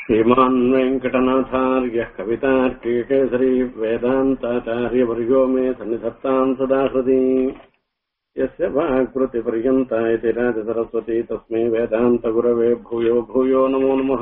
श्रीमान् वेङ्कटनाथार्यः कवितार्किकेसरी वेदान्ताचार्यवर्यो मे सन्निधत्ताम् सदा हृदि यस्य वाक्कृतिपर्यन्ता इति राजसरस्वती तस्मै वेदान्तगुरवे भूयो भूयो नमो नमः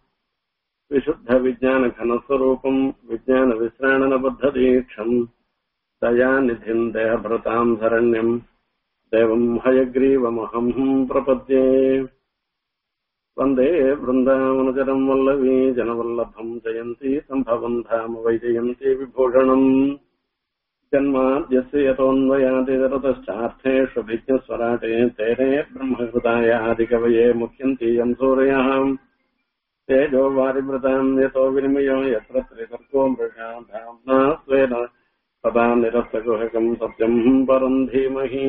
विशुद्धविज्ञानघनस्वरूपम् विज्ञानविश्राणनबद्धदीक्षम् दयानिधिम् देहभृताम् शरण्यम् देवम् हयग्रीवमहम् प्रपद्ये वन्दे वृन्दावनचरम् वल्लवी जनवल्लभम् जयन्ती सम्भवम् धाम वैजयन्ती विभूषणम् जन्माद्यस्य यतोऽन्वयादिरतश्चार्थेषु भिज्ञस्वराटे तेने ब्रह्महृदाय आदिकवये मुह्यन्ति यम् सूरयः तेजो वारिवृताम् यतो विनिमयो यत्र त्रितर्को मृषा धाम्ना स्वेन सदा निरस्तगुहकम् सत्यम् परम् धीमहि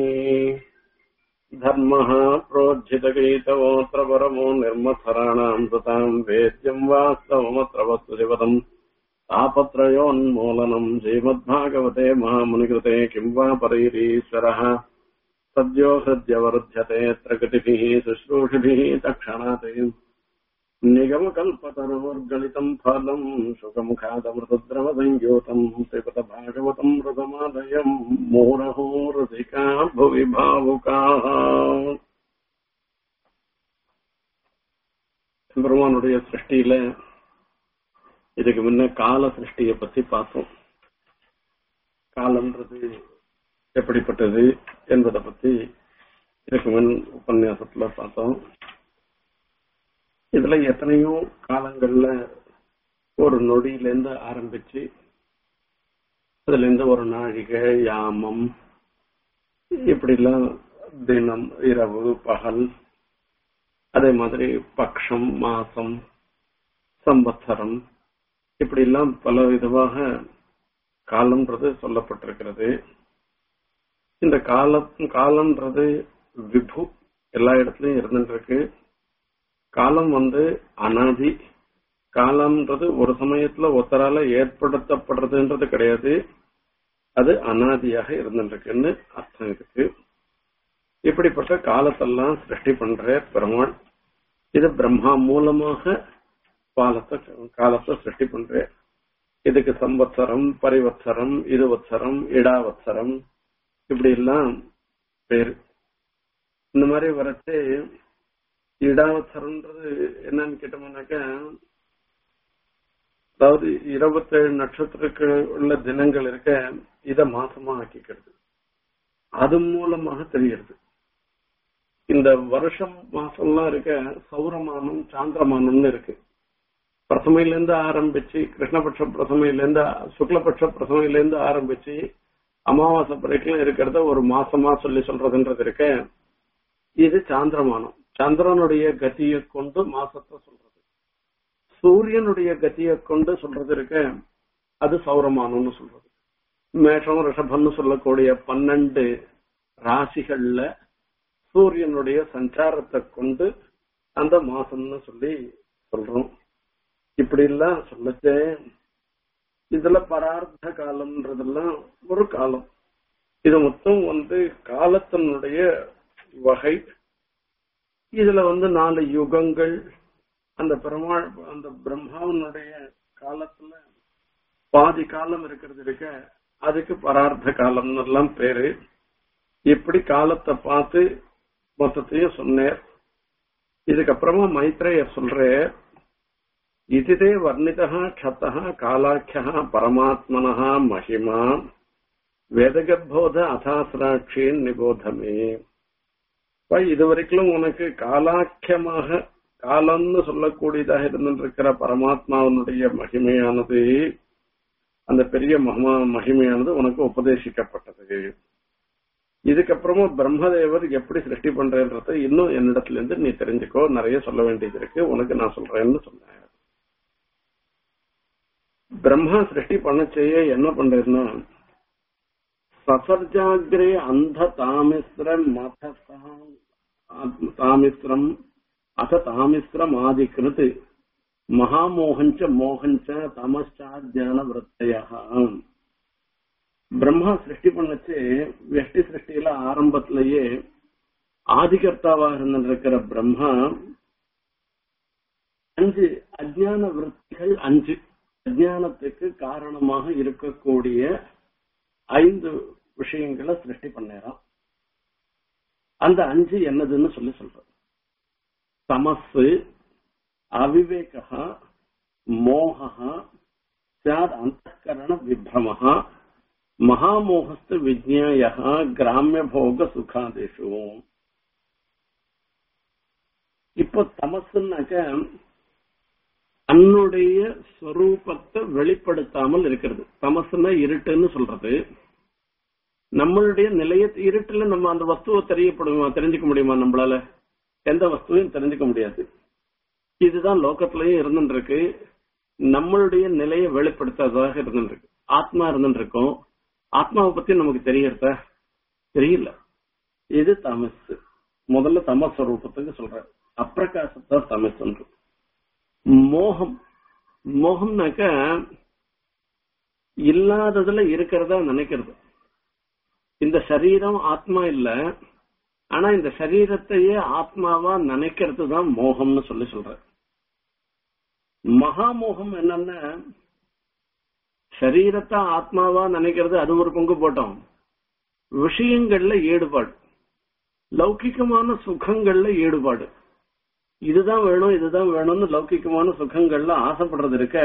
धर्मः प्रोज्झितगीतवोऽत्र परमो निर्मत्सराणाम् सताम् वेद्यम् वास्तवमत्र वस्तुजिवतम् तापत्रयोन्मूलनम् श्रीमद्भागवते महामुनिकृते किम् वा परैरीश्वरः सद्यो हृद्यवरुध्यते प्रकृतिभिः शुश्रूषिभिः तक्षणात् निगमकल्पतरोर्गलितम् फलम् सुखमुखादमृतद्रवसंयोतम् श्रीपदभागवतम् रसमादयम् मुहुरहो रसिका भुवि भावुकाः பெருமானுடைய சிருஷ்டியில இதுக்கு முன்ன கால சிருஷ்டிய பத்தி பார்த்தோம் காலம்ன்றது எப்படிப்பட்டது என்பதை பத்தி இதுக்கு முன் உபன்யாசத்துல பார்த்தோம் இதுல எத்தனையோ காலங்கள்ல ஒரு நொடியில இருந்து ஆரம்பிச்சு அதுல இருந்து ஒரு நாழிகை யாமம் இப்படிலாம் தினம் இரவு பகல் அதே மாதிரி பக்ஷம் மாசம் சம்பத்சரம் இப்படி எல்லாம் பல விதமாக காலம்ன்றது சொல்லப்பட்டிருக்கிறது இந்த காலம் காலம்ன்றது விபு எல்லா இடத்துலயும் இருந்துட்டு இருக்கு காலம் வந்து அனாதி காலம்ன்றது ஒரு சமயத்துல ஒருத்தரால ஏற்படுத்தப்படுறதுன்றது கிடையாது அது அனாதியாக இருந்துருக்குன்னு அர்த்தம் இருக்கு இப்படிப்பட்ட காலத்தெல்லாம் சிருஷ்டி பண்ற பெருமாள் இது பிரம்மா மூலமாக காலத்தை காலத்தை சிருஷ்டி பண்ற இதுக்கு சம்பத்சரம் பரிவத்சரம் இருவத்சரம் இடாவத்சரம் இப்படி எல்லாம் பேரு இந்த மாதிரி வரச்சு இடாவத்சரம்ன்றது என்னன்னு கேட்டோம்னாக்க அதாவது இருபத்தேழு நட்சத்திரக்கு உள்ள தினங்கள் இருக்க இத மாசமா ஆக்கிக்கிறது அது மூலமாக தெரிகிறது இந்த வருஷம் மாசம்லாம் இருக்க சௌரமானம் சாந்திரமானம்னு இருக்கு பிரசமையில இருந்து ஆரம்பிச்சு கிருஷ்ணபட்ச பிரசமையில இருந்து சுக்லபட்ச பிரசமையில இருந்து ஆரம்பிச்சு அமாவாசை வரைக்கும் இருக்கிறத ஒரு மாசமா சொல்லி சொல்றதுன்றது இருக்க இது சாந்திரமானம் சந்திரனுடைய கதியை கொண்டு மாசத்தை சொல்றது சூரியனுடைய கதியை கொண்டு சொல்றது இருக்க அது சௌரமானம்னு சொல்றது மேஷம் ரிஷபம்னு சொல்லக்கூடிய பன்னெண்டு ராசிகள்ல சூரியனுடைய சஞ்சாரத்தை கொண்டு அந்த மாசம்னு சொல்லி சொல்றோம் இப்படி எல்லாம் சொல்லச்சே இதுல பரார்த்த காலம்ன்றதெல்லாம் ஒரு காலம் இது மொத்தம் வந்து காலத்தினுடைய வகை இதுல வந்து நாலு யுகங்கள் அந்த பெருமாள் அந்த பிரம்மாவனுடைய காலத்துல பாதி காலம் இருக்கிறது இருக்க அதுக்கு பரார்த்த காலம்னு எல்லாம் பேரு இப்படி காலத்தை பார்த்து மொத்தத்தையும் சொன்னேர் இதுக்கப்புறமா மைத்ரேயர் சொல்ற இதுதே வர்ணிதா க்ஷதா காலாக்கியா பரமாத்மனா மகிமா வேதகர்போத அதாசிராட்சியின் நிபோதமே இது வரைக்கும் உனக்கு காலாக்கியமாக காலம்னு சொல்லக்கூடியதாக இருந்திருக்கிற பரமாத்மாவனுடைய மகிமையானது அந்த பெரிய மகமா மகிமையானது உனக்கு உபதேசிக்கப்பட்டது இதுக்கப்புறமா பிரம்மதேவர் எப்படி சிருஷ்டி பண்றன்றத இன்னும் என்னிடத்துல இருந்து நீ தெரிஞ்சுக்கோ நிறைய சொல்ல வேண்டியது இருக்கு உனக்கு நான் சொல்றேன்னு சொன்னேன் பிரம்மா சிருஷ்டி பண்ண செய்ய என்ன பண்றதுன்னா சசர்ஜாகிரே அந்த தாமிஸ்ரம் மத தாமிஸ்ரம் அத தாமிஸ்ரம் ஆதிக்கிருத்து மகாமோகஞ்ச மோகஞ்ச தமச்சாத்தியான விரத்தையா பிரம்மா சிருஷ்டி பண்ணச்சு வெஷ்டி சிருஷ்டியில ஆரம்பத்திலேயே ஆதிகர்த்தாவாக இருந்திருக்கிற பிரம்மா அஞ்சு அஜ்ஞான விருத்திகள் அஞ்சு அஜ்ஞானத்துக்கு காரணமாக இருக்கக்கூடிய ஐந்து விஷயங்களை சிருஷ்டி பண்ணேறான் அந்த அஞ்சு என்னதுன்னு சொல்லி சொல்றோம் தமசு அவிவேகா மோகா சாத் அந்தகரண விப்ரமஹா மகாமோகஸ்து விஜ்ஞாய கிராமிய போக சுகாதேஷு இப்போ தமசுன்னாக்க தன்னுடைய ஸ்வரூபத்தை வெளிப்படுத்தாமல் இருக்கிறது தமசுன்னா இருட்டுன்னு சொல்றது நம்மளுடைய நிலைய இருட்டுல நம்ம அந்த வஸ்துவை தெரியப்படுமா தெரிஞ்சுக்க முடியுமா நம்மளால எந்த வஸ்துவையும் தெரிஞ்சுக்க முடியாது இதுதான் லோகத்திலயும் இருந்துருக்கு நம்மளுடைய நிலையை வெளிப்படுத்தாததாக இருந்துருக்கு ஆத்மா இருந்துருக்கும் ஆத்மாவை பத்தி நமக்கு தெரியறத தெரியல இது தமஸ் முதல்ல தமஸ் ரூபத்துக்கு சொல்ற அப்பிரகாசத்தை தமஸ் மோகம் மோகம்னாக்க இல்லாததுல இருக்கிறதா நினைக்கிறது இந்த சரீரம் ஆத்மா இல்ல ஆனா இந்த சரீரத்தையே ஆத்மாவா நினைக்கிறது தான் மோகம்னு சொல்லி சொல்ற மகாமோகம் என்னன்னா சரீரத்தை ஆத்மாவா நினைக்கிறது அது ஒரு பங்கு போட்டோம் விஷயங்கள்ல ஈடுபாடு லௌகிகமான சுகங்கள்ல ஈடுபாடு இதுதான் வேணும் இதுதான் வேணும்னு லௌகிகமான சுகங்கள்ல ஆசைப்படுறது இருக்க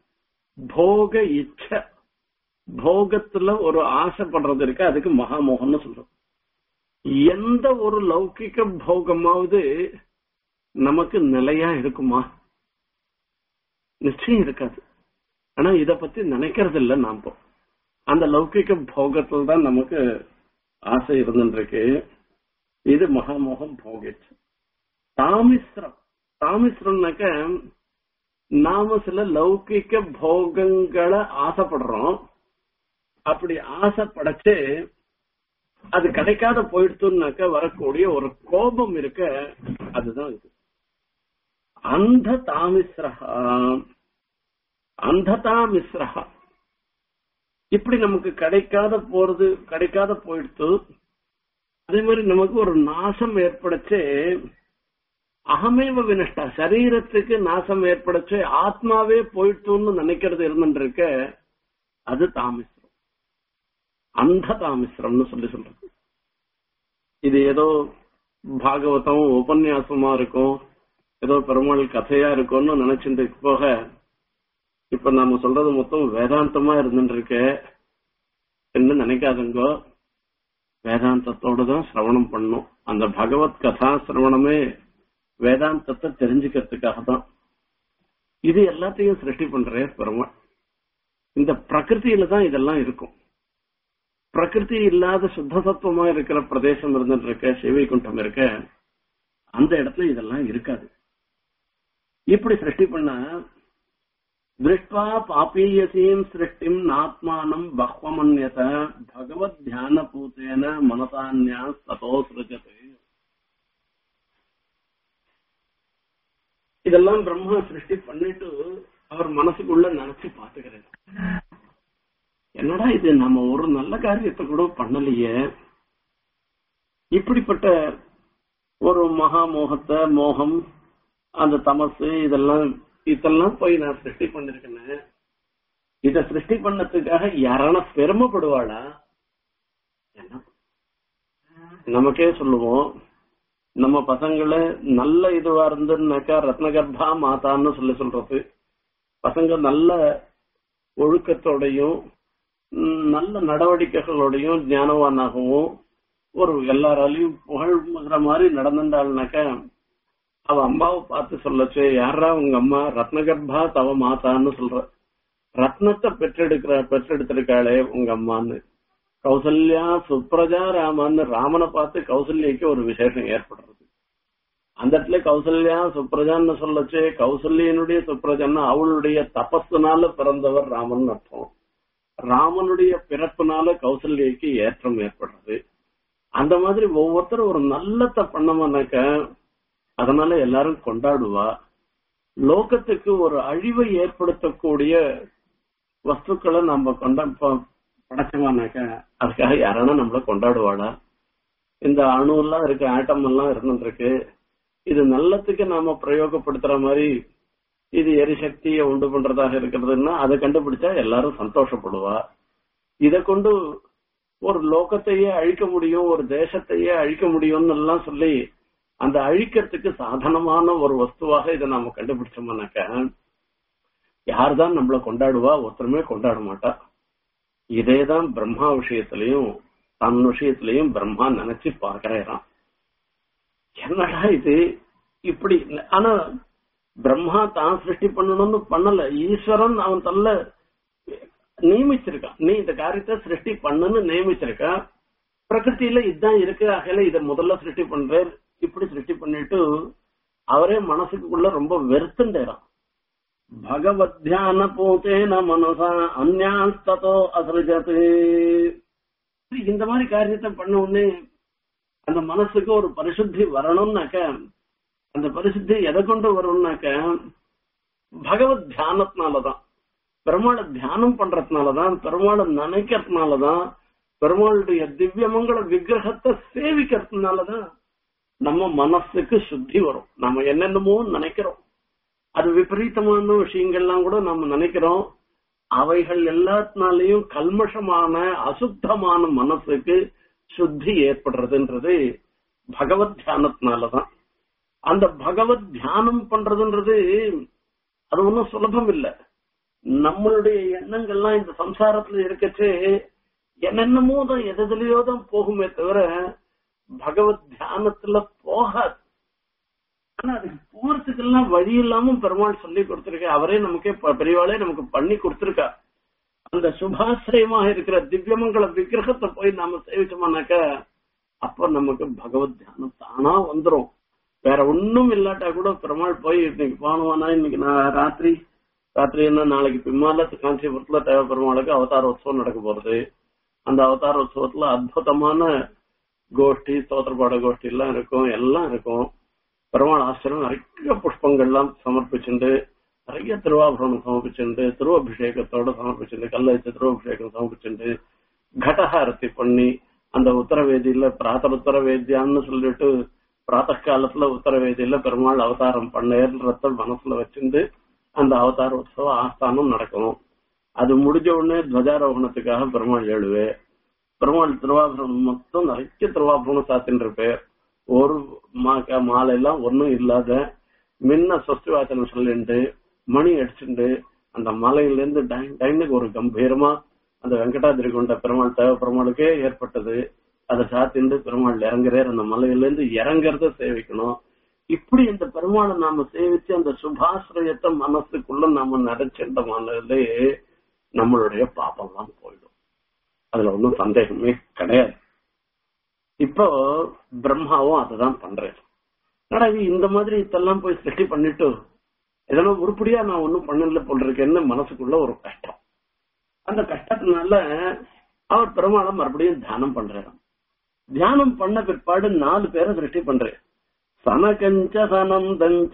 போக இச்ச போகத்துல ஒரு ஆசைப்படுறது இருக்கு அதுக்கு மகாமோகம்னு சொல்றோம் எந்த ஒரு லௌகிக போகமாவது நமக்கு நிலையா இருக்குமா நிச்சயம் இருக்காது ஆனா இத பத்தி நினைக்கிறது இல்ல நாம அந்த லௌகிக போகத்துல தான் நமக்கு ஆசை இருந்துருக்கு இது மகாமோகம் போகிச்சு தாமிஸ்ரம் தாமிஸ்ரம்னாக்க நாம சில லௌகிக்க போகங்களை ஆசைப்படுறோம் அப்படி ஆசைப்படச்சு அது கிடைக்காத போயிடுத்துனாக்க வரக்கூடிய ஒரு கோபம் இருக்க அதுதான் இது அந்த தாமிஸ்ரஹா அந்ததா மிஸ்ரஹா இப்படி நமக்கு கிடைக்காத போறது கிடைக்காத போயிடுத்து அதே மாதிரி நமக்கு ஒரு நாசம் ஏற்படுச்சு அகமேவ வினஷ்டா சரீரத்துக்கு நாசம் ஏற்படுச்சு ஆத்மாவே போயிட்டுன்னு நினைக்கிறது இருந்துருக்க அது தாமிஸ்ரம் அந்த தாமிஸ்ரம்னு சொல்லி சொல்றது இது ஏதோ பாகவதம் உபன்யாசமா இருக்கும் ஏதோ பெருமாள் கதையா இருக்கும்னு நினைச்சிட்டு போக இப்ப நாம சொல்றது மொத்தம் வேதாந்தமா இருந்துருக்க என்ன நினைக்காதுங்கோ வேதாந்தத்தோட தான் சிரவணம் பண்ணும் அந்த பகவத் கதா சிரவணமே வேதாந்தத்தை தெரிஞ்சுக்கிறதுக்காக தான் இது எல்லாத்தையும் சிருஷ்டி பண்றே பெருமாள் இந்த பிரகிருதியில தான் இதெல்லாம் இருக்கும் பிரகிருதி இல்லாத சுத்த சத்துவமா இருக்கிற பிரதேசம் இருந்துட்டு இருக்க சிவைகுண்டம் இருக்க அந்த இடத்துல இதெல்லாம் இருக்காது இப்படி சிருஷ்டி பண்ண திருஷ்டுவா பாப்பீயசீம் சிருஷ்டிம் நாத்மானம் பஹ்வமன்யத பகவத் தியான பூத்தேன மனசான்யா சதோ சிருஜது இதெல்லாம் பிரம்மா சிருஷ்டி பண்ணிட்டு அவர் மனசுக்குள்ள நினைச்சு பாத்துக்கிறார் என்னடா இது நம்ம ஒரு நல்ல காரியத்தை கூட பண்ணலையே இப்படிப்பட்ட ஒரு மகா மோகத்தை மோகம் அந்த தமசு இதெல்லாம் இதெல்லாம் போய் நான் சிருஷ்டி பண்ணிருக்கேன்னு இத சிருஷ்டி பண்ணதுக்காக யாரான பெருமைப்படுவாளா என்ன நமக்கே சொல்லுவோம் நம்ம பசங்களை நல்ல இதுவா இருந்துன்னாக்கா ரத்னகர்பா மாதான்னு சொல்லி சொல்றது பசங்க நல்ல ஒழுக்கத்தோடையும் நல்ல நடவடிக்கைகளோடையும் ஞானவானாகவும் ஒரு எல்லாராலையும் புகழ்கிற மாதிரி நடந்துட்டாள்னாக்கா அவ அம்மாவை பார்த்து சொல்லச்சு யாரா உங்க அம்மா ரத்னகர்பா தவ மாதான்னு சொல்ற ரத்னத்தை பெற்றெடுக்கிற பெற்றெடுத்திருக்காளே உங்க அம்மான்னு கௌசல்யா சுப்ரஜா ராமான்னு ராமனை பார்த்து கௌசல்யக்கு ஒரு விசேஷம் ஏற்படுறது அந்த இடத்துல கௌசல்யா சுப்ரஜான்னு சொல்லச்சு கௌசல்யனுடைய சுப்ரஜான்னு அவளுடைய தபஸ்துனால பிறந்தவர் ராமன் அர்த்தம் ராமனுடைய பிறப்புனால கௌசல்யக்கு ஏற்றம் ஏற்படுறது அந்த மாதிரி ஒவ்வொருத்தரும் ஒரு நல்லத்தை பண்ணமானாக்க அதனால எல்லாரும் கொண்டாடுவா லோகத்துக்கு ஒரு அழிவை ஏற்படுத்தக்கூடிய வஸ்துக்களை நம்ம கொண்டா படைச்சோம்னாக்க அதுக்காக யாரானா நம்மள கொண்டாடுவாளா இந்த அணு எல்லாம் இருக்கு ஆட்டம் எல்லாம் இருந்துருக்கு இது நல்லத்துக்கு நாம பிரயோகப்படுத்துற மாதிரி இது எரிசக்தியை உண்டு பண்றதாக இருக்கிறதுன்னா அதை கண்டுபிடிச்சா எல்லாரும் சந்தோஷப்படுவா இத கொண்டு ஒரு லோகத்தையே அழிக்க முடியும் ஒரு தேசத்தையே அழிக்க முடியும்னு எல்லாம் சொல்லி அந்த அழிக்கிறதுக்கு சாதனமான ஒரு வஸ்துவாக இதை நாம கண்டுபிடிச்சோம்னாக்க யார்தான் நம்மள கொண்டாடுவா ஒருத்தருமே கொண்டாட மாட்டா இதேதான் பிரம்மா விஷயத்திலையும் தன் விஷயத்திலையும் பிரம்மா நினைச்சு பாக்குறான் என்னடா இது இப்படி ஆனா பிரம்மா தான் சிருஷ்டி பண்ணணும்னு பண்ணல ஈஸ்வரன் அவன் தள்ள நியமிச்சிருக்கான் நீ இந்த காரியத்தை சிருஷ்டி பண்ணுன்னு நியமிச்சிருக்கான் பிரகிருத்தியில இதுதான் இருக்கு ஆகல இத முதல்ல சிருஷ்டி பண்றார் இப்படி சிருஷ்டி பண்ணிட்டு அவரே மனசுக்குள்ள ரொம்ப வெறுத்துட்டாராம் பகவத் தியான பூத்தேன மனசா அந்யாஸ்தோ அசிருஜது இந்த மாதிரி காரியத்தை பண்ண உடனே அந்த மனசுக்கு ஒரு பரிசுத்தி வரணும்னாக்க அந்த பரிசுத்தி எதை கொண்டு வரும்னாக்க பகவத் தியானத்தினாலதான் பெருமாளை தியானம் பண்றதுனாலதான் பெருமாளை நினைக்கிறதுனாலதான் பெருமாளுடைய திவ்யமங்கள விக்கிரகத்தை சேவிக்கிறதுனாலதான் நம்ம மனசுக்கு சுத்தி வரும் நம்ம என்னென்னமோ நினைக்கிறோம் அது விபரீதமான விஷயங்கள்லாம் கூட நம்ம நினைக்கிறோம் அவைகள் எல்லாத்தினாலையும் கல்மஷமான அசுத்தமான மனசுக்கு சுத்தி ஏற்படுறதுன்றது பகவத் தியானத்தினாலதான் அந்த பகவத் தியானம் பண்றதுன்றது அது ஒன்றும் சுலபம் இல்லை நம்மளுடைய எண்ணங்கள்லாம் இந்த சம்சாரத்துல இருக்கச்சு என்னென்னமோ தான் எதுலயோ தான் போகுமே தவிர பகவத் தியானத்துல போகாது ஆனா அதுக்கு போறதுக்கெல்லாம் வழி இல்லாம பெருமாள் சொல்லி கொடுத்திருக்க அவரே நமக்கே பெரியவாளே நமக்கு பண்ணி கொடுத்திருக்கா அந்த சுபாசிரயமாக இருக்கிற திவ்யமங்கள விக்கிரகத்தை போய் நாம சேவிச்சோம்னாக்க அப்ப நமக்கு பகவத் தியானம் தானா வந்துரும் வேற ஒண்ணும் இல்லாட்டா கூட பெருமாள் போய் இன்னைக்கு போனவானா இன்னைக்கு நான் ராத்திரி ராத்திரி என்ன நாளைக்கு பின்னால காஞ்சிபுரத்துல தேவ பெருமாளுக்கு அவதார உற்சவம் நடக்க போறது அந்த அவதார உற்சவத்துல அற்புதமான கோஷ்டி ஸ்தோத்திரபாட கோஷ்டி எல்லாம் இருக்கும் எல்லாம் இருக்கும் பெருமாள் ஆசிரம் நிறைய புஷ்பங்கள்லாம் சமர்ப்பிச்சுண்டு நிறைய திருவாபரணம் சமர்ப்பிச்சுண்டு திருவபிஷேகத்தோட சமர்ப்பிச்சுண்டு கல்ல வச்ச திருவபிஷேகம் சமர்ப்பிச்சுண்டு கடஹாரத்தி பண்ணி அந்த உத்தரவேதியில பிராத்த உத்தரவேத்தியான்னு சொல்லிட்டு பிராத்த காலத்துல உத்தரவேதியில பெருமாள் அவதாரம் பண்ணேன்றத மனசுல வச்சிருந்து அந்த அவதார உற்சவம் ஆஸ்தானம் நடக்கும் அது முடிஞ்ச உடனே துவஜாரோகணத்துக்காக பெருமாள் எழுவே பெருமாள் திருவாபரணம் மொத்தம் நிறைய திருவாபரணம் சாத்தின்னு இருப்பேன் ஒரு மாலை எல்லாம் ஒன்னும் இல்லாத முன்ன சொஸ்தி வாசனம் சொல்லிண்டு மணி அடிச்சுண்டு அந்த மலையிலிருந்து டைனுக்கு ஒரு கம்பீரமா அந்த வெங்கடாதிரி கொண்ட பெருமாள் தேவ பெருமாளுக்கே ஏற்பட்டது அதை சாத்திண்டு பெருமாள் இறங்குறார் அந்த மலையிலிருந்து இறங்குறத சேவிக்கணும் இப்படி இந்த பெருமாளை நாம சேவிச்சு அந்த சுபாசிரயத்தை மனசுக்குள்ள நாம நினைச்சிட்டோம்னாலே நம்மளுடைய பாப்பம்லாம் போயிடும் அதுல ஒன்றும் சந்தேகமே கிடையாது இப்போ பிரம்மாவும் அததான் பண்றேன் ஆனா இந்த மாதிரி இதெல்லாம் போய் சிருஷ்டி பண்ணிட்டு இதெல்லாம் உருப்படியா நான் ஒண்ணும் பண்ணல போல் இருக்கேன்னு மனசுக்குள்ள ஒரு கஷ்டம் அந்த கஷ்டத்தினால அவர் பெருமாளை மறுபடியும் தியானம் பண்றாராம் தியானம் பண்ண பிற்பாடு நாலு பேரை சிருஷ்டி பண்றேன் சனகஞ்ச சனந்தஞ்ச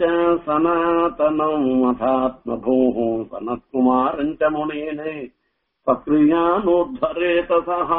சனாதனம் அதாத்மபூ சனத்குமாரஞ்ச முனேனே சக்ரியானோத்தரேதசா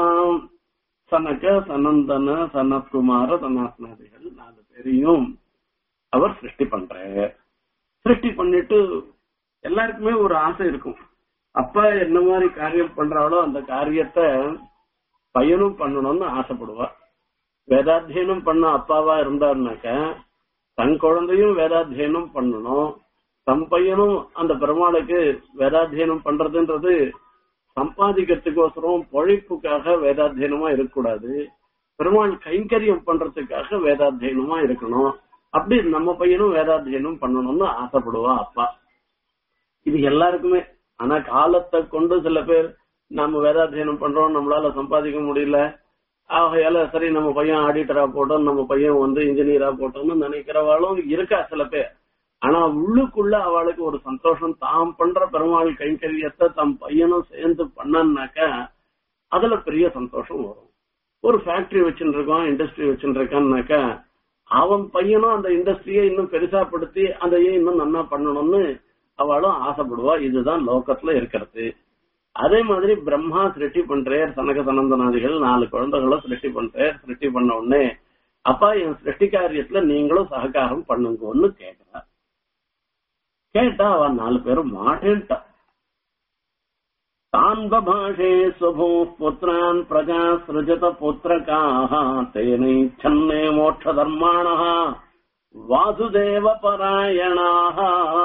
சனக சனந்தன சனத்குமார சனாத்னாதிகள் நாலு பேரையும் அவர் சிருஷ்டி பண்ற சிருஷ்டி பண்ணிட்டு எல்லாருக்குமே ஒரு ஆசை இருக்கும் அப்பா என்ன மாதிரி காரியம் பண்றாளோ அந்த காரியத்தை பையனும் பண்ணணும்னு ஆசைப்படுவா வேதாத்தியனம் பண்ண அப்பாவா இருந்தாருனாக்க தன் குழந்தையும் வேதாத்தியனம் பண்ணணும் தம் பையனும் அந்த பெருமாளுக்கு வேதாத்தியனம் பண்றதுன்றது சம்பாதிக்கிறதுக்கோசரம் பொழைப்புக்காக வேதாத்தியனமா இருக்கக்கூடாது பெருமாள் கைங்கரியம் பண்றதுக்காக வேதாத்தியனமா இருக்கணும் அப்படி நம்ம பையனும் வேதாத்தியனம் பண்ணணும்னு ஆசைப்படுவா அப்பா இது எல்லாருக்குமே ஆனா காலத்தை கொண்டு சில பேர் நம்ம வேதாத்தியனம் பண்றோம் நம்மளால சம்பாதிக்க முடியல ஆகையால சரி நம்ம பையன் ஆடிட்டரா போட்டோம் நம்ம பையன் வந்து இன்ஜினியரா போட்டோம்னு நினைக்கிறவாளும் இருக்கா சில பேர் ஆனா உள்ளுக்குள்ள அவளுக்கு ஒரு சந்தோஷம் தாம் பண்ற பெருமாள் கைங்கரியத்தை தம் பையனும் சேர்ந்து பண்ணான்னாக்க அதுல பெரிய சந்தோஷம் வரும் ஒரு ஃபேக்டரி வச்சுட்டு இருக்கோம் இண்டஸ்ட்ரி வச்சுட்டு இருக்கான்னாக்க அவன் பையனும் அந்த இண்டஸ்ட்ரியை இன்னும் பெருசாப்படுத்தி அதையே இன்னும் நன்னா பண்ணணும்னு அவளும் ஆசைப்படுவா இதுதான் லோகத்துல இருக்கிறது அதே மாதிரி பிரம்மா சிருஷ்டி பண்றார் சனக சனந்தனாதிகள் நாலு குழந்தைகளும் சிருஷ்டி பண்றார் சிருஷ்டி பண்ண உடனே அப்பா என் சிருஷ்டி காரியத்துல நீங்களும் சககாரம் பண்ணுங்கன்னு கேட்கிறார் கேட்டா அவ நாலு பேரும் மாட்டேன்ட்டா तान् बभाषे स्वभूः पुत्रान् प्रजा सृजत पुत्रकाः तेनैच्छन्ने मोक्षधर्माणः वासुदेवपरायणाः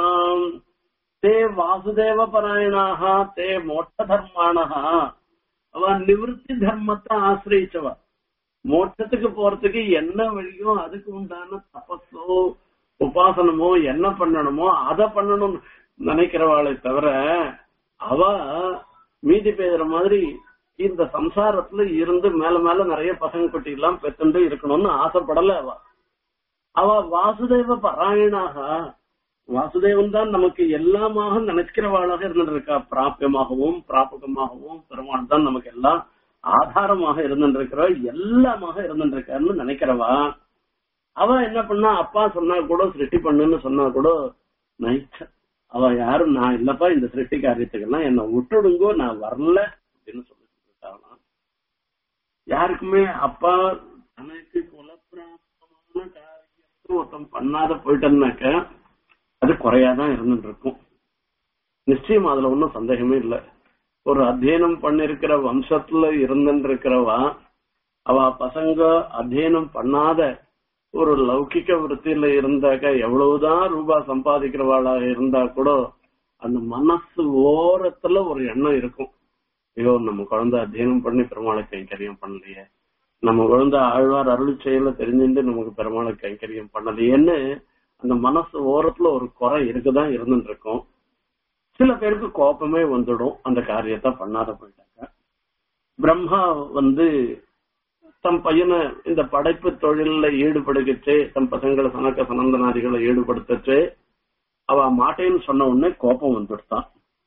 ते वासुदेवपरायणाः ते मोक्षधर्माणः அவன் நிவர்த்தி தர்மத்தை ஆசிரியச்சவ மோட்சத்துக்கு போறதுக்கு என்ன வழியோ அதுக்கு உண்டான தபஸோ உபாசனமோ என்ன பண்ணணுமோ அதை பண்ணணும் நினைக்கிறவாளை தவிர அவ மீதி பேசுற மாதிரி இந்த சம்சாரத்துல இருந்து மேல மேல நிறைய பசங்க குட்டி எல்லாம் பெத்துண்டு இருக்கணும்னு ஆசைப்படல அவ அவ வாசுதேவ பராயணாக வாசுதேவன் தான் நமக்கு எல்லாமாக நினைக்கிறவாளாக இருந்துட்டு இருக்கா பிராபியமாகவும் பிராபகமாகவும் பெருமாள் தான் நமக்கு எல்லாம் ஆதாரமாக இருந்துட்டு இருக்கிற எல்லாமாக இருந்துட்டு இருக்காருன்னு நினைக்கிறவா அவ என்ன பண்ணா அப்பா சொன்னா கூட சிருஷ்டி பண்ணுன்னு சொன்னா கூட நைச்ச அவ யாரும் நான் இல்லப்பா இந்த சிருஷ்டி காரியத்துக்கெல்லாம் என்ன விட்டுடுங்கோ நான் வரல அப்படின்னு சொல்லிட்டு இருக்காங்களாம் யாருக்குமே அப்பா தனக்கு குலப்பிராப்தமான காரியத்தை ஒருத்தன் பண்ணாத போயிட்டேன்னாக்க அது குறையாதான் இருந்துட்டு இருக்கும் நிச்சயம் அதுல ஒன்றும் சந்தேகமே இல்லை ஒரு அத்தியனம் பண்ணிருக்கிற வம்சத்துல இருந்துட்டு இருக்கிறவா அவ பசங்க அத்தியனம் பண்ணாத ஒரு லௌகிக்க விருத்தியில இருந்தாக்க எவ்வளவுதான் ரூபாய் சம்பாதிக்கிறவாளாக இருந்தா கூட அந்த மனசு ஓரத்துல ஒரு எண்ணம் இருக்கும் ஐயோ நம்ம குழந்தை அத்தியனம் பண்ணி பெருமாளை கைங்கரியம் பண்ணலையே நம்ம குழந்தை ஆழ்வார் அருள் செயல தெரிஞ்சுட்டு நமக்கு பெருமாளை கைங்கரியம் பண்ணலையேன்னு அந்த மனசு ஓரத்துல ஒரு குறை இருக்குதான் இருந்துட்டு இருக்கும் சில பேருக்கு கோபமே வந்துடும் அந்த காரியத்தை பண்ணாத போயிட்டாங்க பிரம்மா வந்து தம் பையனை இந்த படைப்பு தொழில ஈடுபடுகிச்சு தம் பசங்களை சனக்க சனந்தனாதிகளை ஈடுபடுத்தச்சு அவ மாட்டேன்னு சொன்ன உடனே கோபம் வந்துடுத்தான்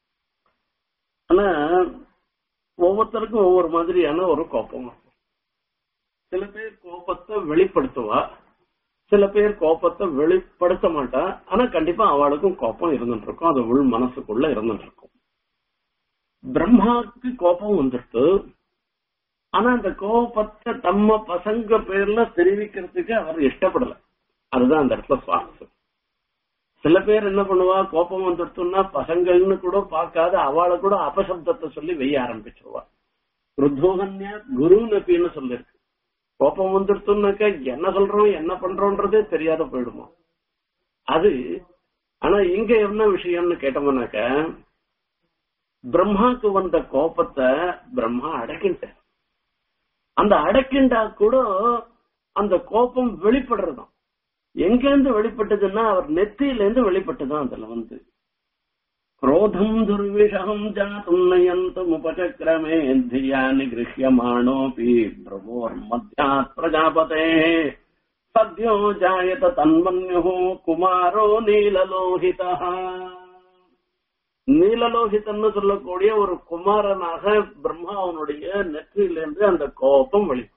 ஆனா ஒவ்வொருத்தருக்கும் ஒவ்வொரு மாதிரியான ஒரு கோபம் இருக்கும் சில பேர் கோபத்தை வெளிப்படுத்துவா சில பேர் கோபத்தை வெளிப்படுத்த மாட்டா ஆனா கண்டிப்பா அவளுக்கும் கோபம் இருந்துட்டு இருக்கும் அது உள் மனசுக்குள்ள இருந்துட்டு இருக்கும் பிரம்மாவுக்கு கோபம் வந்துட்டு ஆனா அந்த கோபத்தை தம்ம பசங்க பேர்ல தெரிவிக்கிறதுக்கு அவர் இஷ்டப்படல அதுதான் அந்த இடத்துல சுவாரஸ்யம் சில பேர் என்ன பண்ணுவா கோபம் வந்துடுத்துன்னா பசங்கள்னு கூட பார்க்காத அவளை கூட அபசப்தத்தை சொல்லி வெய்ய ஆரம்பிச்சிருவா ருத்தோகன்யா குரு நபின்னு சொல்லிருக்கு கோபம் வந்துடுத்துனாக்க என்ன சொல்றோம் என்ன பண்றோன்றதே தெரியாத போயிடுமா அது ஆனா இங்க என்ன விஷயம்னு கேட்டோம்னாக்க பிரம்மாக்கு வந்த கோபத்தை பிரம்மா அடக்கின்ட்டார் அந்த அடக்கிண்டா கூட அந்த கோபம் வெளிப்படுறதாம் எங்க இருந்து வெளிப்பட்டதுன்னா அவர் நெத்தியில இருந்து வெளிப்பட்டுதான் அதுல வந்து क्रोधम् दुर्विषहम् जातुम् नयन्तम् उपचक्रमे धियानि गृह्यमाणोऽपि भ्रमोर्मध्यात् प्रजापतेः सद्यो जायत तन्मन्युः குமாரோ நீலலோகிதः நீலலோகிதன்னு சொல்லக்கூடிய ஒரு குமாரனாக பிரம்மாவனுடைய நெற்றியிலிருந்து அந்த கோபம் வெளிப்படும்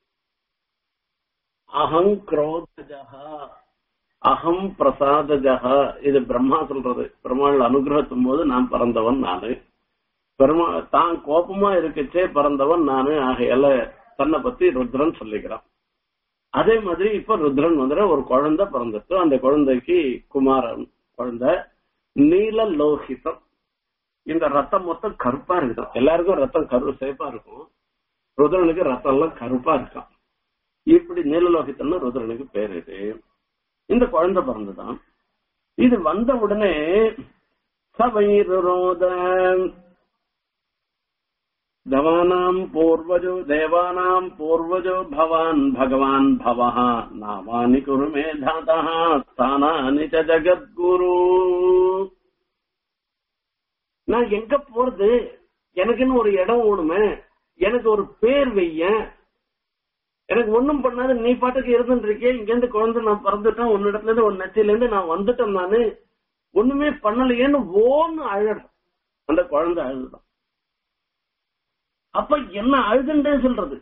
அகம் குரோதஜா அகம் பிரசாதஜக இது பிரம்மா சொல்றது பெருமாள் அனுகிரகத்தும் போது நான் பிறந்தவன் நானு பெருமா தான் கோபமா இருக்கச்சே பிறந்தவன் நானு ஆகையால தன்னை பத்தி ருத்ரன் சொல்லிக்கிறான் அதே மாதிரி இப்ப ருத்ரன் வந்து ஒரு குழந்தை பிறந்துட்டு அந்த குழந்தைக்கு குமாரன் குழந்தை நீல லோகிதம் இந்த ரத்தம் மொத்தம் கருப்பா இருக்கும் எல்லாருக்கும் ரத்தம் கரு சேப்பா இருக்கும் ருத்ரனுக்கு ரத்தம் எல்லாம் கருப்பா இருக்கான் இப்படி நீலலோகித்தம்னு ருத்ரனுக்கு பேர் இது இந்த குழந்தை பிறந்துதான் இது வந்த உடனே சவைரோத தவானாம் பூர்வஜோ தேவானாம் பூர்வஜோ பவான் பகவான் பவஹ நாமானி குரு மே தாதா ஸ்தானானி ச ஜகத்குரு நான் எங்க போறது எனக்குன்னு ஒரு இடம் ஓடுமே எனக்கு ஒரு பேர் வையேன் எனக்கு ஒண்ணும் பண்ணாது நீ பாட்டுக்கு இருந்துட்டு இருக்கே இங்க இருந்து குழந்தை நான் பிறந்துட்டேன் உன்னிடத்துல இருந்து ஒரு நெத்தில இருந்து நான் வந்துட்டேன் நானு ஒண்ணுமே பண்ணலையேன்னு ஓன்னு அழறேன் அந்த குழந்தை அழுதுதான் அப்ப என்ன அழுதுன்றே சொல்றது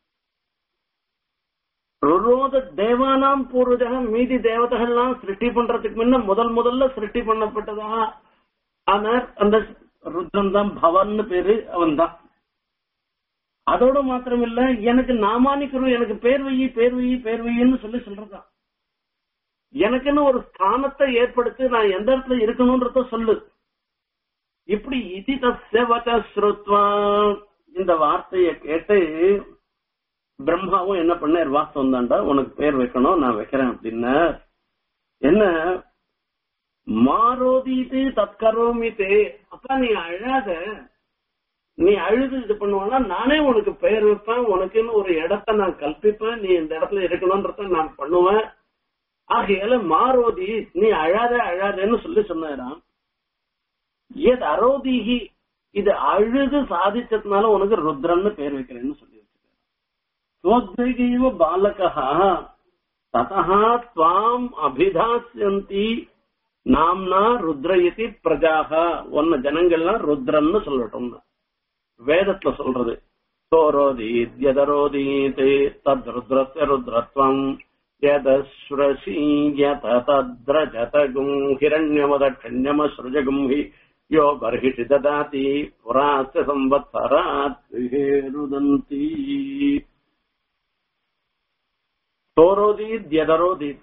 ருரோத தேவானாம் பூர்வஜகம் மீதி தேவதைகள்லாம் சிருஷ்டி பண்றதுக்கு முன்ன முதல் முதல்ல சிருஷ்டி பண்ணப்பட்டதா ஆனார் அந்த ருத்ரன் தான் பவன்னு பேரு அவன் தான் அதோட மாத்திரம் இல்ல எனக்கு நாமானிக்கிறோம் எனக்கு பேர் வையி பேர் வையி பேர் வையின்னு சொல்லி சொல்றதான் எனக்குன்னு ஒரு ஸ்தானத்தை ஏற்படுத்தி நான் எந்த இடத்துல இருக்கணும்ன்றத சொல்லு இப்படி இதி தஸ்யவத ஸ்ருத்வா இந்த வார்த்தையை கேட்டு பிரம்மாவும் என்ன பண்ணார் வாஸ்தவம் தாண்டா உனக்கு பேர் வைக்கணும் நான் வைக்கிறேன் அப்படின்னா என்ன மாரோதீது தற்கரோமிதே அப்பா நீ அழாத நீ அழுது இது பண்ணுவானா நானே உனக்கு பெயர் வைப்பேன் உனக்குன்னு ஒரு இடத்த நான் கல்பிப்பேன் நீ இந்த இடத்துல இருக்கணும்ன்றத நான் பண்ணுவேன் ஆகையால மாரோதி நீ அழாத அழாதன்னு சொல்லி சொன்னாராம் ஏது அரோதிகி இது அழுது சாதிச்சதுனால உனக்கு ருத்ரன்னு பேர் வைக்கிறேன்னு சொல்லி வச்சுக்கிறேன் பாலகா ததா துவாம் அபிதாசியந்தி நாம்னா ருத்ரயதி பிரஜாக ஒன்ன ஜனங்கள்லாம் ருத்ரன்னு சொல்லட்டும் வேதத்துல சொல்றது சோரோதீத்யதரோதீத் தத் ருத்ரஸ்ய ருத்ரத்வம் यदश्रसीयत तद्रजतगुम् हिरण्यमदक्षण्यमसृजगुम् हि यो बर्हिषि ददाति पुरास्य संवत्सरात् गृहे रुदन्ति சோரோதீத் எதரோதீத்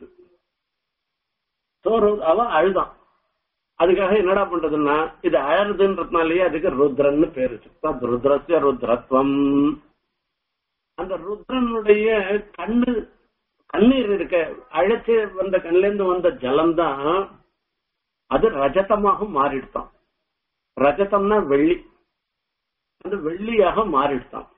சோரோ அவன் அழுதான் அதுக்காக என்னடா பண்றதுன்னா இது அழறதுன்றதுனாலயே அதுக்கு ருத்ரன்னு பேரு தத் ருத்ரஸ்ய ருத்ரத்வம் அந்த ருத்ரனுடைய கண்ணு கண்ணீர் இருக்க அழைச்சு வந்த கண்ல இருந்து வந்த ஜலம்தான் அது ரஜதமாக மாறிடுதான் ரஜதம்னா வெள்ளி அது வெள்ளியாக மாறிடுதான்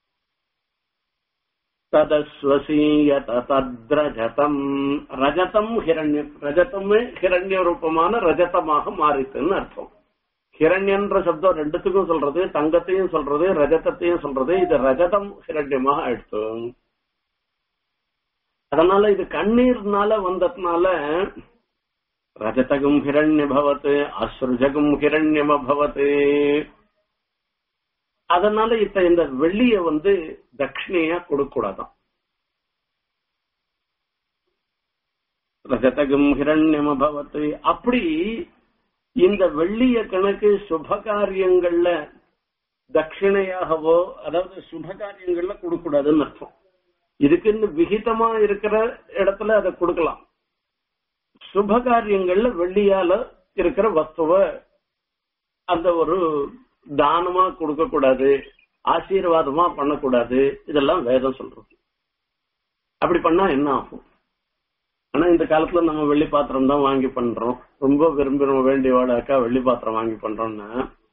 ததஸ்வசீயத தத்ரஜதம் ரஜதம் ஹிரண்யம் ரஜதமே ஹிரண்ய ரூபமான ரஜதமாக மாறித்துன்னு அர்த்தம் ஹிரண்யன்ற சப்தம் ரெண்டுத்துக்கும் சொல்றது தங்கத்தையும் சொல்றது ரஜதத்தையும் சொல்றது இது ரஜதம் ஹிரண்யமாக ஆயிடுத்து அதனால இது கண்ணீர்னால வந்ததுனால ரஜதகும் ஹிரண்யபவத் அஸ்ருஜகும் ஹிரண்யமபவத் அதனால இப்ப இந்த வெள்ளிய வந்து தட்சிணையா கொடுக்க கூடாதான் ரஜதகும் ஹிரண்யமபவத் அப்படி இந்த வெள்ளிய கணக்கு சுப காரியங்கள்ல தட்சிணையாகவோ அதாவது சுப காரியங்கள்ல கொடுக்க கூடாதுன்னு அர்த்தம் இதுக்குன்னு விகிதமா இருக்கிற இடத்துல அதை கொடுக்கலாம் சுப காரியங்கள்ல வெள்ளியால இருக்கிற வஸ்துவ அந்த ஒரு தானமா கொடுக்க கூடாது ஆசீர்வாதமா பண்ணக்கூடாது இதெல்லாம் வேதம் சொல்றது அப்படி பண்ணா என்ன ஆகும் ஆனா இந்த காலத்துல நம்ம வெள்ளி பாத்திரம் தான் வாங்கி பண்றோம் ரொம்ப விரும்பி வேண்டியவாடாக்கா வெள்ளி பாத்திரம் வாங்கி பண்றோம்னா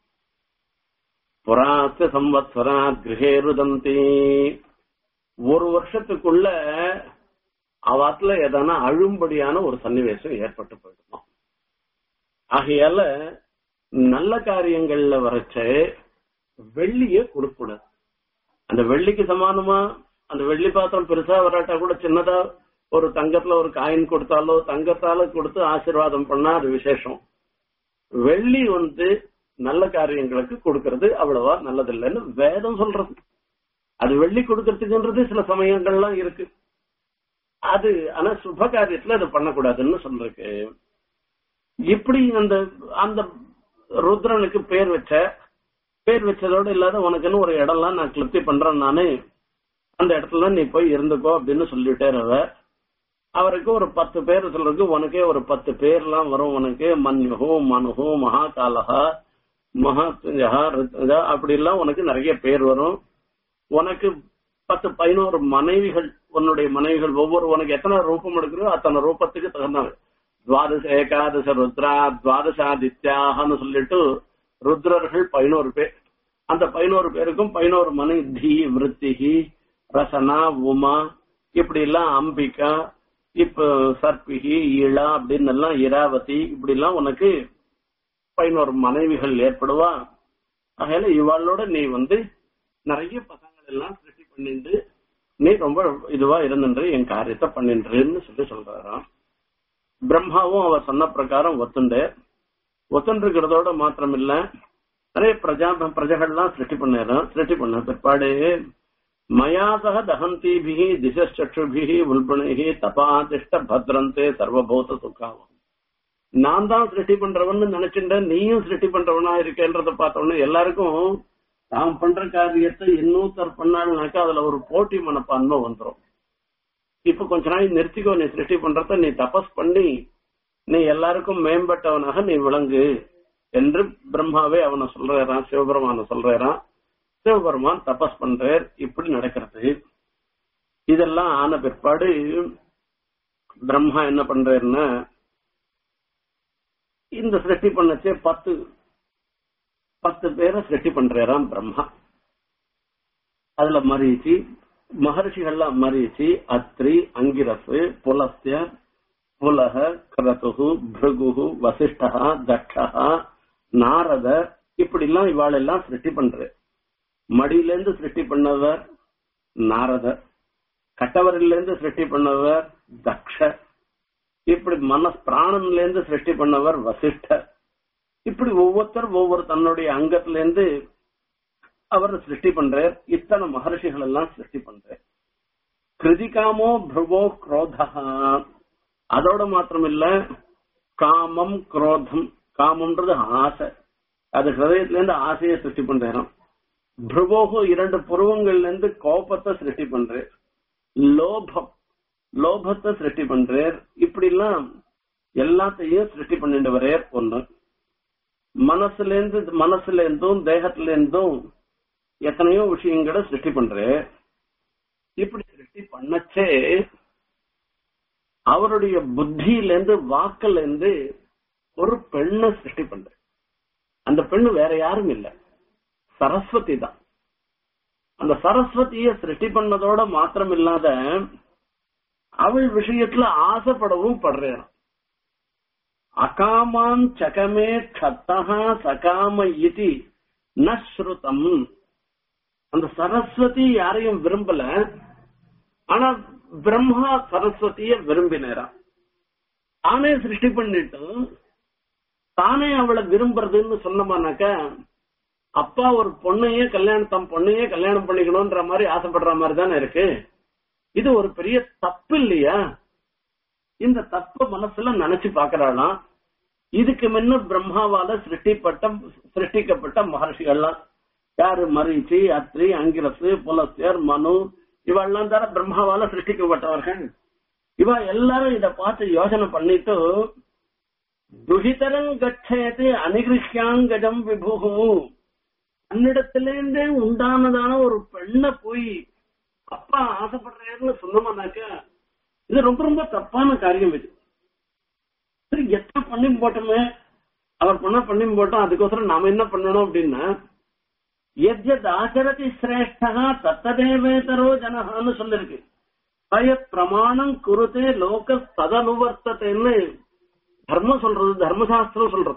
புறாச சம்பத்வரா கிரகே ருதந்தி ஒரு வருஷத்துக்குள்ள அவாத்துல எதனா அழும்படியான ஒரு சன்னிவேசம் ஏற்பட்டு போயிடுமா ஆகையால நல்ல காரியங்கள்ல வரைச்ச வெள்ளிய கொடுக்கூடாது அந்த வெள்ளிக்கு சமானமா அந்த வெள்ளி பாத்திரம் பெருசா வராட்டா கூட சின்னதா ஒரு தங்கத்துல ஒரு காயின் கொடுத்தாலோ தங்கத்தால கொடுத்து ஆசீர்வாதம் பண்ணா அது விசேஷம் வெள்ளி வந்து நல்ல காரியங்களுக்கு கொடுக்கறது அவ்வளவா நல்லதில்லைன்னு வேதம் சொல்றது அது வெள்ளி கொடுக்கறதுக்குன்றது சில சமயங்கள்லாம் இருக்கு அது ஆனா சுப காரியத்துல அது பண்ணக்கூடாதுன்னு சொல்றதுக்கு இப்படி அந்த அந்த ருத்ரனுக்கு பேர் வச்ச பேர் வச்சதோட இல்லாத உனக்குன்னு ஒரு இடம்லாம் நான் கிளிப்தி பண்றேன் நானு அந்த இடத்துல நீ போய் இருந்துக்கோ அப்படின்னு சொல்லிட்டே அவ அவருக்கு ஒரு பத்து பேர் சொல்றதுக்கு உனக்கே ஒரு பத்து பேர்லாம் வரும் உனக்கு மன்யுகு மனுகு மகாகாலகா மகாத்யா அப்படி எல்லாம் உனக்கு நிறைய பேர் வரும் உனக்கு பத்து பதினோரு மனைவிகள் உன்னுடைய மனைவிகள் ஒவ்வொரு உனக்கு எத்தனை ரூபம் எடுக்கிறோ அத்தனை ரூபத்துக்கு தகுந்தவங்க துவாதச ஏகாதச ருத்ரா துவாதசாதித்யாகனு சொல்லிட்டு ருத்ரர்கள் பதினோரு பேர் அந்த பதினோரு பேருக்கும் பதினோரு மனை தி விருத்திகி ரசனா உமா இப்படி எல்லாம் அம்பிகா இப்ப சர்பிகி ஈழா அப்படின்னு எல்லாம் இராவதி இப்படி எல்லாம் உனக்கு பதினோரு மனைவிகள் ஏற்படுவா அதனால இவாளோட நீ வந்து நிறைய பசங்கள் எல்லாம் சிருஷ்டி பண்ணிட்டு நீ ரொம்ப இதுவா இருந்துன்று என் காரியத்தை பண்ணின்றுன்னு சொல்லி சொல்றாராம் பிரம்மாவும் அவர் சொன்ன பிரகாரம் ஒத்துண்டு ஒத்துன்றிருக்கிறதோட மாத்திரம் இல்ல நிறைய பிரஜா பிரஜகள்லாம் சிருஷ்டி பண்ணாராம் சிருஷ்டி பண்ண பிற்பாடு மயாசக தகந்தீபிகி திசச்சுபிகி உல்பணிகி தபாதிஷ்ட பத்ரந்தே சர்வபூத சுக்காவும் நான் தான் சிருஷ்டி பண்றவன்னு நினைச்சுட்ட நீயும் சிருஷ்டி பண்றவனா இருக்கேன்றத பார்த்தோன்னு எல்லாருக்கும் தாம் பண்ற காரியத்தை இன்னொருத்தர் பண்ணாங்கனாக்கா அதுல ஒரு போட்டி மனப்பான்மை வந்துடும் இப்ப கொஞ்ச நாள் நிறுத்திக்கோ நீ சிருஷ்டி பண்றத நீ தபஸ் பண்ணி நீ எல்லாருக்கும் மேம்பட்டவனாக நீ விளங்கு என்று பிரம்மாவே அவனை சொல்றாராம் சிவபெருமான சொல்றாராம் சிவபெருமான் தபஸ் பண்றார் இப்படி நடக்கிறது இதெல்லாம் ஆன பிற்பாடு பிரம்மா என்ன பண்றாருன்னா இந்த சிருஷ்டி பண்ணச்சே பத்து பத்து பேரை சிருஷ்டி பண்றாராம் பிரம்மா அதுல மரீச்சி மகர்ஷிகள்லாம் மரீச்சி அத்ரி அங்கிரசு புலஸ்ய புலக கிரதுகு பிருகு வசிஷ்டா தட்சா நாரத இப்படி எல்லாம் இவாளெல்லாம் சிருஷ்டி பண்ற மடியிலேருந்து சிருஷ்டி பண்ணவர் நாரதர் கட்டவரிலிருந்து சிருஷ்டி பண்ணவர் தக்ஷ இப்படி மனஸ் பிராணன்ல இருந்து சிருஷ்டி பண்ணவர் வசிஷ்டர் இப்படி ஒவ்வொருத்தர் ஒவ்வொரு தன்னுடைய அங்கத்துல இருந்து அவர் சிருஷ்டி பண்றார் இத்தனை மகர்ஷிகள் எல்லாம் சிருஷ்டி பண்றார் கிருதிகாமோ பிரபோ குரோதா அதோட மாத்திரம் இல்ல காமம் குரோதம் காமம்ன்றது ஆசை அது ஹிருதயத்துல இருந்து ஆசையை சிருஷ்டி பண்றாராம் பிரபோகு இரண்டு புருவங்கள்ல இருந்து கோபத்தை சிருஷ்டி பண்றார் லோபம் லோபத்தை சிருஷ்டி பண்றார் இப்படி எல்லாம் எல்லாத்தையும் சிருஷ்டி பண்ணிட்டு வரையர் ஒண்ணு மனசுல இருந்து மனசுல இருந்தும் தேகத்துல இருந்தும் எத்தனையோ விஷயங்களை சிருஷ்டி பண்றார் இப்படி சிருஷ்டி பண்ணச்சே அவருடைய புத்தியில இருந்து வாக்குல இருந்து ஒரு பெண்ணை சிருஷ்டி பண்ற அந்த பெண்ணு வேற யாரும் இல்ல சரஸ்வதி தான் அந்த சரஸ்வதிய சிருஷ்டி பண்ணதோட மாத்திரம் இல்லாத அவள் விஷயத்துல ஆசைப்படவும் படுறேன் அகாமான் சகமே கத்தகா சகாம இதி நஸ்ருதம் அந்த சரஸ்வதி யாரையும் விரும்பல ஆனா பிரம்மா சரஸ்வதிய விரும்பினாரா தானே சிருஷ்டி பண்ணிட்டு தானே அவளை விரும்புறதுன்னு சொன்னமானாக்க அப்பா ஒரு பொண்ணையே கல்யாணம் தம் பொண்ணையே கல்யாணம் பண்ணிக்கணும்ன்ற மாதிரி ஆசைப்படுற மாதிரி தானே இருக்கு இது ஒரு பெரிய தப்பு இல்லையா இந்த தப்ப மனசுல நினைச்சு பாக்குறாளாம் இதுக்கு முன்ன பிரம்மாவால சிருஷ்டிப்பட்ட சிருஷ்டிக்கப்பட்ட மகர்ஷிகள்லாம் யாரு மரீச்சி அத்ரி அங்கிரசு புலஸ்யர் மனு இவெல்லாம் தானே பிரம்மாவால சிருஷ்டிக்கப்பட்டவர்கள் இவ எல்லாரும் இத பார்த்து யோசனை பண்ணிட்டு துஹிதரம் கச்சேது அனிகிருஷ்யாங்கஜம் விபுகு தன்னிடத்திலேருந்தே உண்டானதான ஒரு பெண்ணை போய் அப்பா ஆசைப்படுறேன்னு சொன்னோம்னாக்க இது ரொம்ப ரொம்ப தப்பான காரியம் இது சரி எத்தனை பண்ணி போட்டோமே அவர் பண்ண பண்ணி போட்டோம் அதுக்கோசரம் நாம என்ன பண்ணணும் அப்படின்னா எத்யத் ஆச்சரதி சிரேஷ்டா தத்ததேவேதரோ ஜனஹான்னு சொல்லிருக்கு பய பிரமாணம் குருதே லோக ததனுவர்த்தத்தைன்னு தர்மம் சொல்றது தர்மசாஸ்திரம் சொல்றது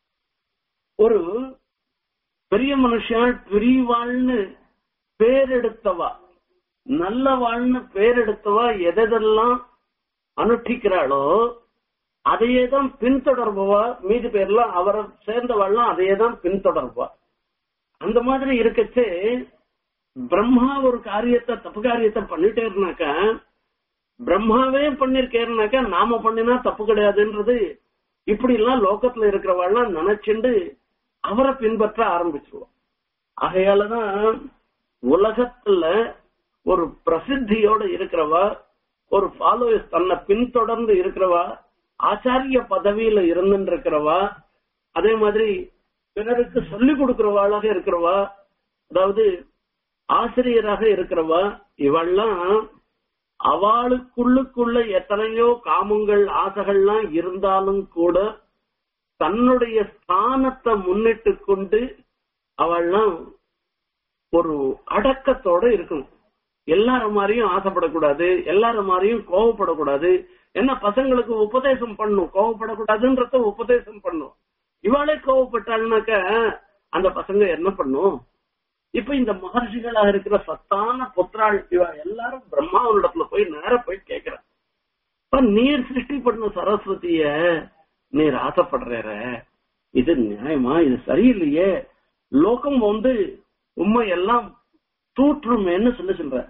ஒரு பெரிய மனுஷன் பெரியவாள்னு பேரெடுத்தவா நல்ல வாழ்னு பேரெடுத்தவா எதெல்லாம் அனுஷ்டிக்கிறாளோ அதையே தான் பின்தொடர்பவா மீதி பேர்லாம் அவரை சேர்ந்தவாள்லாம் அதையே தான் பின்தொடர்பவா அந்த மாதிரி இருக்கச்சே பிரம்மா ஒரு காரியத்தை தப்பு காரியத்தை பண்ணிட்டே இருந்தாக்கா பிரம்மாவே பண்ணிருக்கேன்னாக்கா நாம பண்ணினா தப்பு கிடையாதுன்றது இப்படி எல்லாம் லோகத்துல இருக்கிறவாள்லாம் நினைச்சுண்டு அவரை பின்பற்ற ஆரம்பிச்சிருவோம் ஆகையாலதான் உலகத்துல ஒரு பிரசித்தியோட இருக்கிறவா ஒரு ஃபாலோயர்ஸ் தன்னை பின்தொடர்ந்து இருக்கிறவா ஆச்சாரிய பதவியில இருந்துட்டு இருக்கிறவா அதே மாதிரி பிறருக்கு சொல்லிக் கொடுக்கிறவாளாக இருக்கிறவா அதாவது ஆசிரியராக இருக்கிறவா இவெல்லாம் அவளுக்குள்ளுக்குள்ள எத்தனையோ காமங்கள் ஆசைகள்லாம் இருந்தாலும் கூட தன்னுடைய ஸ்தானத்தை முன்னிட்டு கொண்டு அவள்லாம் ஒரு அடக்கத்தோட இருக்கணும் எல்லாரும் மாதிரியும் ஆசைப்படக்கூடாது எல்லாரும் மாதிரியும் கோவப்படக்கூடாது என்ன பசங்களுக்கு உபதேசம் பண்ணும் கோவப்படக்கூடாதுன்றத உபதேசம் பண்ணும் இவாளே கோவப்பட்டாள்னாக்க அந்த பசங்க என்ன பண்ணும் இப்ப இந்த மகர்ஷிகளா இருக்கிற சத்தான புத்திராள் இவ எல்லாரும் பிரம்மாவனிடத்துல போய் நேர போய் கேக்குறான் இப்ப நீர் சிருஷ்டி பண்ண சரஸ்வதிய நீர் ஆசைப்படுற இது நியாயமா இது சரியில்லையே லோகம் வந்து உண்மை எல்லாம் தூற்றுமேன்னு சொல்லி சொல்ற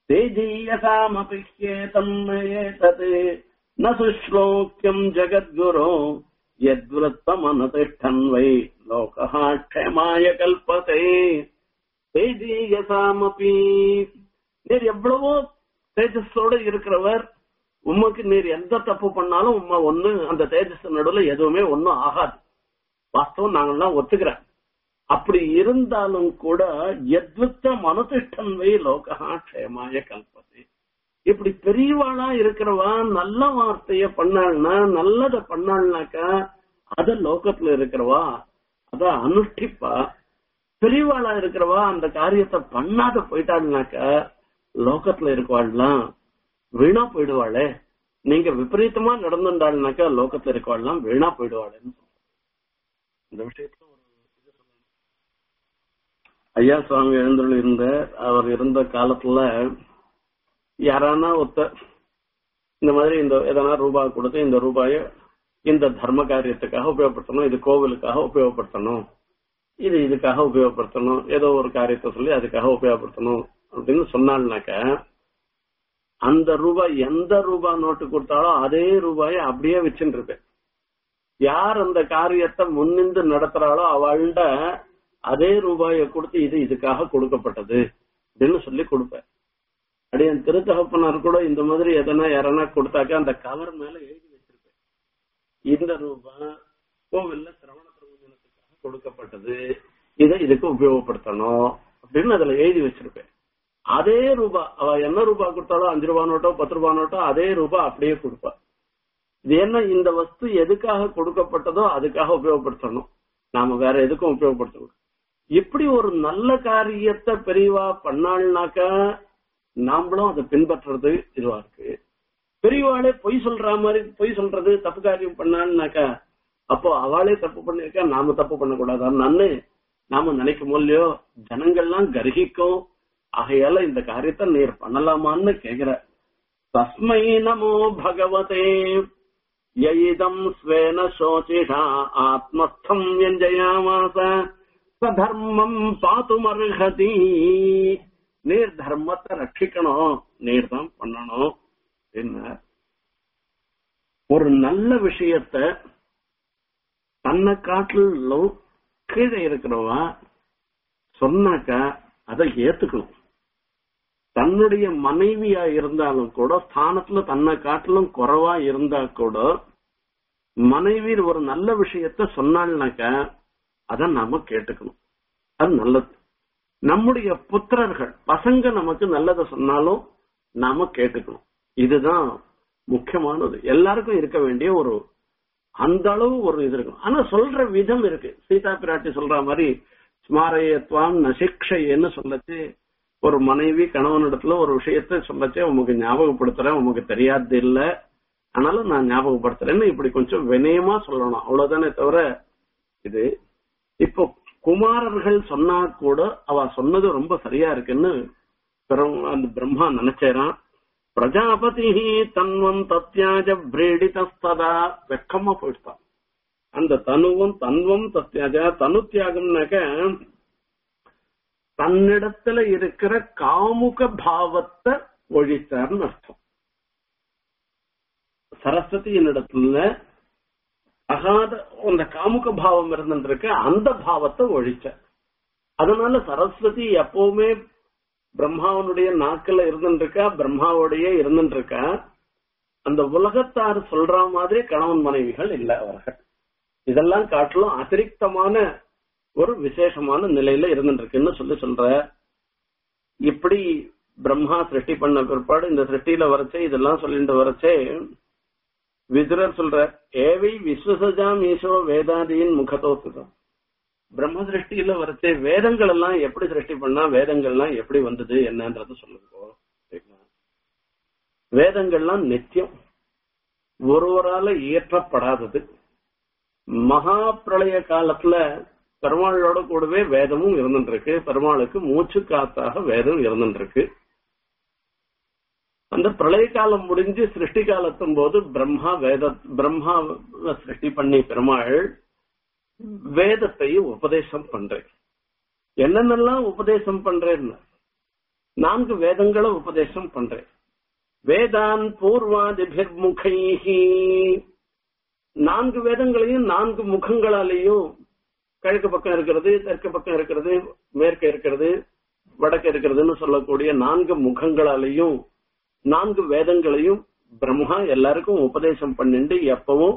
தேஜீயசாமபிஹ்யேதம் ஏதது ந சுஸ்லோக்கியம் ஜகத்குரு யத்வத்தமனதிஷ்டன் வை லோகா க்ஷமாய கல்பதே தேஜீயசாமபி நீர் எவ்வளவோ தேஜஸோட இருக்கிறவர் உமக்கு நீர் எந்த தப்பு பண்ணாலும் உம்மா ஒண்ணு அந்த தேஜஸ் நடுவுல எதுவுமே ஒண்ணும் ஆகாது வாஸ்தவம் நாங்கெல்லாம் ஒத்துக்கிறேன் அப்படி இருந்தாலும் கூட எத்வித்த மனுதிஷ்டன் வை லோகா க்ஷேமாய கல்பதி இப்படி பெரியவாளா இருக்கிறவா நல்ல வார்த்தைய பண்ணாள்னா நல்லத பண்ணாள்னாக்கா அத லோகத்துல இருக்கிறவா அத அனுஷ்டிப்பா பெரியவாளா இருக்கிறவா அந்த காரியத்தை பண்ணாத போயிட்டாள்னாக்கா லோகத்துல இருக்கவாள்லாம் வீணா போயிடுவாளே நீங்க விபரீதமா நடந்துட்டாள்னாக்கா லோகத்துல இருக்கவாள்லாம் வீணா போயிடுவாளேன்னு சொல்றேன். இந்த விஷயத்துல ஒரு இது சொல்லணும். ஐயா சுவாமி எழுந்துள்ள இருந்த அவர் இருந்த காலத்துல யாரானா ஒருத்த இந்த மாதிரி இந்த எதனா ரூபாய் கொடுத்து இந்த ரூபாய இந்த தர்ம காரியத்துக்காக உபயோகப்படுத்தணும் இது கோவிலுக்காக உபயோகப்படுத்தணும் இது இதுக்காக உபயோகப்படுத்தணும் ஏதோ ஒரு காரியத்தை சொல்லி அதுக்காக உபயோகப்படுத்தணும் அப்படின்னு சொன்னாள்னாக்க அந்த ரூபாய் எந்த ரூபாய் நோட்டு கொடுத்தாலும் அதே ரூபாயை அப்படியே வச்சுட்டு இருப்பேன் யார் அந்த காரியத்தை முன்னின்று நடத்துறாளோ அவள்கிட்ட அதே ரூபாயை கொடுத்து இது இதுக்காக கொடுக்கப்பட்டது அப்படின்னு சொல்லி கொடுப்பேன் அப்படி என் திருத்தகப்பனார் கூட இந்த மாதிரி எதனா யாரனா கொடுத்தாக்க அந்த கவர் மேல எழுதி வச்சிருப்பேன் இந்த ரூபாய் கோவில்ல சிரவண பிரபோஜனத்துக்காக கொடுக்கப்பட்டது இதை இதுக்கு உபயோகப்படுத்தணும் அப்படின்னு அதுல எழுதி வச்சிருப்பேன் அதே ரூபா அவ என்ன ரூபா கொடுத்தாலும் அஞ்சு ரூபா நோட்டோ பத்து ரூபா நோட்டோ அதே ரூபா அப்படியே கொடுப்பா இது என்ன இந்த வஸ்து எதுக்காக கொடுக்கப்பட்டதோ அதுக்காக உபயோகப்படுத்தணும் நாம வேற எதுக்கும் உபயோகப்படுத்தணும் இப்படி ஒரு நல்ல காரியத்தை பெரியவா பண்ணாள்னாக்கா நாமளும் அதை பின்பற்றுறது இதுவா இருக்கு பெரியவாளே பொய் சொல்ற மாதிரி பொய் சொல்றது தப்பு காரியம் பண்ணாள்னாக்கா அப்போ அவளே தப்பு பண்ணிருக்கா நாம தப்பு பண்ணக்கூடாதா நன்னு நாம நினைக்கும் இல்லையோ ஜனங்கள்லாம் கர்ஹிக்கும் ஆகையால இந்த காரியத்தை நீர் பண்ணலாமான்னு கேக்குற தஸ்மை நமோ பகவதே யயிதம் ஸ்வேன சோசிஷா ஆத்மஸ்தம் வியஞ்சயாமாச சதர்மம் பாத்துமர்ஹதி நீர் தர்மத்தை ரட்சிக்கணும் நீர் தான் பண்ணணும் என்ன ஒரு நல்ல விஷயத்த தன்னை காட்டிலும் கீழே இருக்கிறவா சொன்னாக்கா அதை ஏத்துக்கணும் தன்னுடைய மனைவியா இருந்தாலும் கூட ஸ்தானத்துல தன்னை காட்டிலும் குறைவா இருந்தா கூட மனைவி ஒரு நல்ல விஷயத்த சொன்னாள்னாக்கா அதை நாம கேட்டுக்கணும் அது நல்லது நம்முடைய புத்திரர்கள் பசங்க நமக்கு நல்லதை சொன்னாலும் நாம கேட்டுக்கணும் இதுதான் முக்கியமானது எல்லாருக்கும் இருக்க வேண்டிய ஒரு அந்த அளவு ஒரு இது இருக்கும் ஆனா சொல்ற விதம் இருக்கு சீதா பிராட்டி சொல்ற மாதிரி ஸ்மாரயத்வாம் நசிக்ஷைன்னு சொல்லச்சு ஒரு மனைவி கணவனிடத்துல ஒரு விஷயத்த சொல்லச்சே உமக்கு ஞாபகப்படுத்துறேன் உமக்கு தெரியாது இல்ல ஆனாலும் நான் ஞாபகப்படுத்துறேன்னு இப்படி கொஞ்சம் வினயமா சொல்லணும் அவ்வளவுதானே தவிர இது இப்போ குமாரர்கள் சொன்னா கூட அவ சொன்னது ரொம்ப சரியா இருக்குன்னு பிரம்- அந்த பிரம்மா நினைச்சேரான் பிரஜாபதி தன்வம் தத்யாஜ பிரேடிதஸ்ததா வெக்கமா போயிட்டான் அந்த தனுவும் தன்வம் தத்யாஜ தனு தியாகம்னாக்க தன்னிடத்துல இருக்கிற காமுக பாவத்தை ஒழித்தார்னு அர்த்தம் சரஸ்வதியின் இடத்துல அகாத அந்த காமுக பாவம் இருந்துருக்கு அந்த பாவத்தை ஒழிச்ச அதனால சரஸ்வதி எப்பவுமே பிரம்மாவனுடைய நாக்குல இருந்துருக்கா பிரம்மாவோடைய இருந்துருக்கா அந்த உலகத்தார் சொல்ற மாதிரி கணவன் மனைவிகள் இல்ல அவர்கள் இதெல்லாம் காட்டிலும் அதிரிக்தமான ஒரு விசேஷமான நிலையில இருந்துருக்குன்னு சொல்லி சொல்ற இப்படி பிரம்மா சிருஷ்டி பண்ண பிற்பாடு இந்த சிருஷ்டியில வரச்சே இதெல்லாம் சொல்லிட்டு வரச்சே விதுரர் சொல்ற ஏவை விஸ்வசஜாம் ஈசோ வேதாதியின் முகத்தோத்துதான் பிரம்ம சிருஷ்டியில வரச்சே வேதங்கள் எல்லாம் எப்படி சிருஷ்டி பண்ணா வேதங்கள்லாம் எப்படி வந்தது என்னன்றது சொல்லுங்க சரிங்களா? வேதங்கள்லாம் நித்தியம் ஒருவரால இயற்றப்படாதது மகா பிரளய காலத்துல பெருமாளோட கூடவே வேதமும் இருந்துட்டு இருக்கு பெருமாளுக்கு மூச்சு காத்தாக வேதம் இருந்துட்டு இருக்கு அந்த பிரளய காலம் முடிஞ்சு சிருஷ்டி காலத்தும் போது பிரம்மா வேத பிரம்மா சிருஷ்டி பண்ணி பெருமாள் வேதத்தை உபதேசம் பண்றேன் என்னென்னலாம் உபதேசம் பண்றேன்னு நான்கு வேதங்களை உபதேசம் பண்றேன் வேதான் பூர்வாதிபிர்முகைஹி நான்கு வேதங்களையும் நான்கு முகங்களாலேயும் கிழக்கு பக்கம் இருக்கிறது தெற்கு பக்கம் இருக்கிறது மேற்கு இருக்கிறது வடக்கு இருக்கிறதுன்னு சொல்லக்கூடிய நான்கு முகங்களாலேயும் நான்கு வேதங்களையும் பிரம்மா எல்லாருக்கும் உபதேசம் பண்ணிட்டு எப்பவும்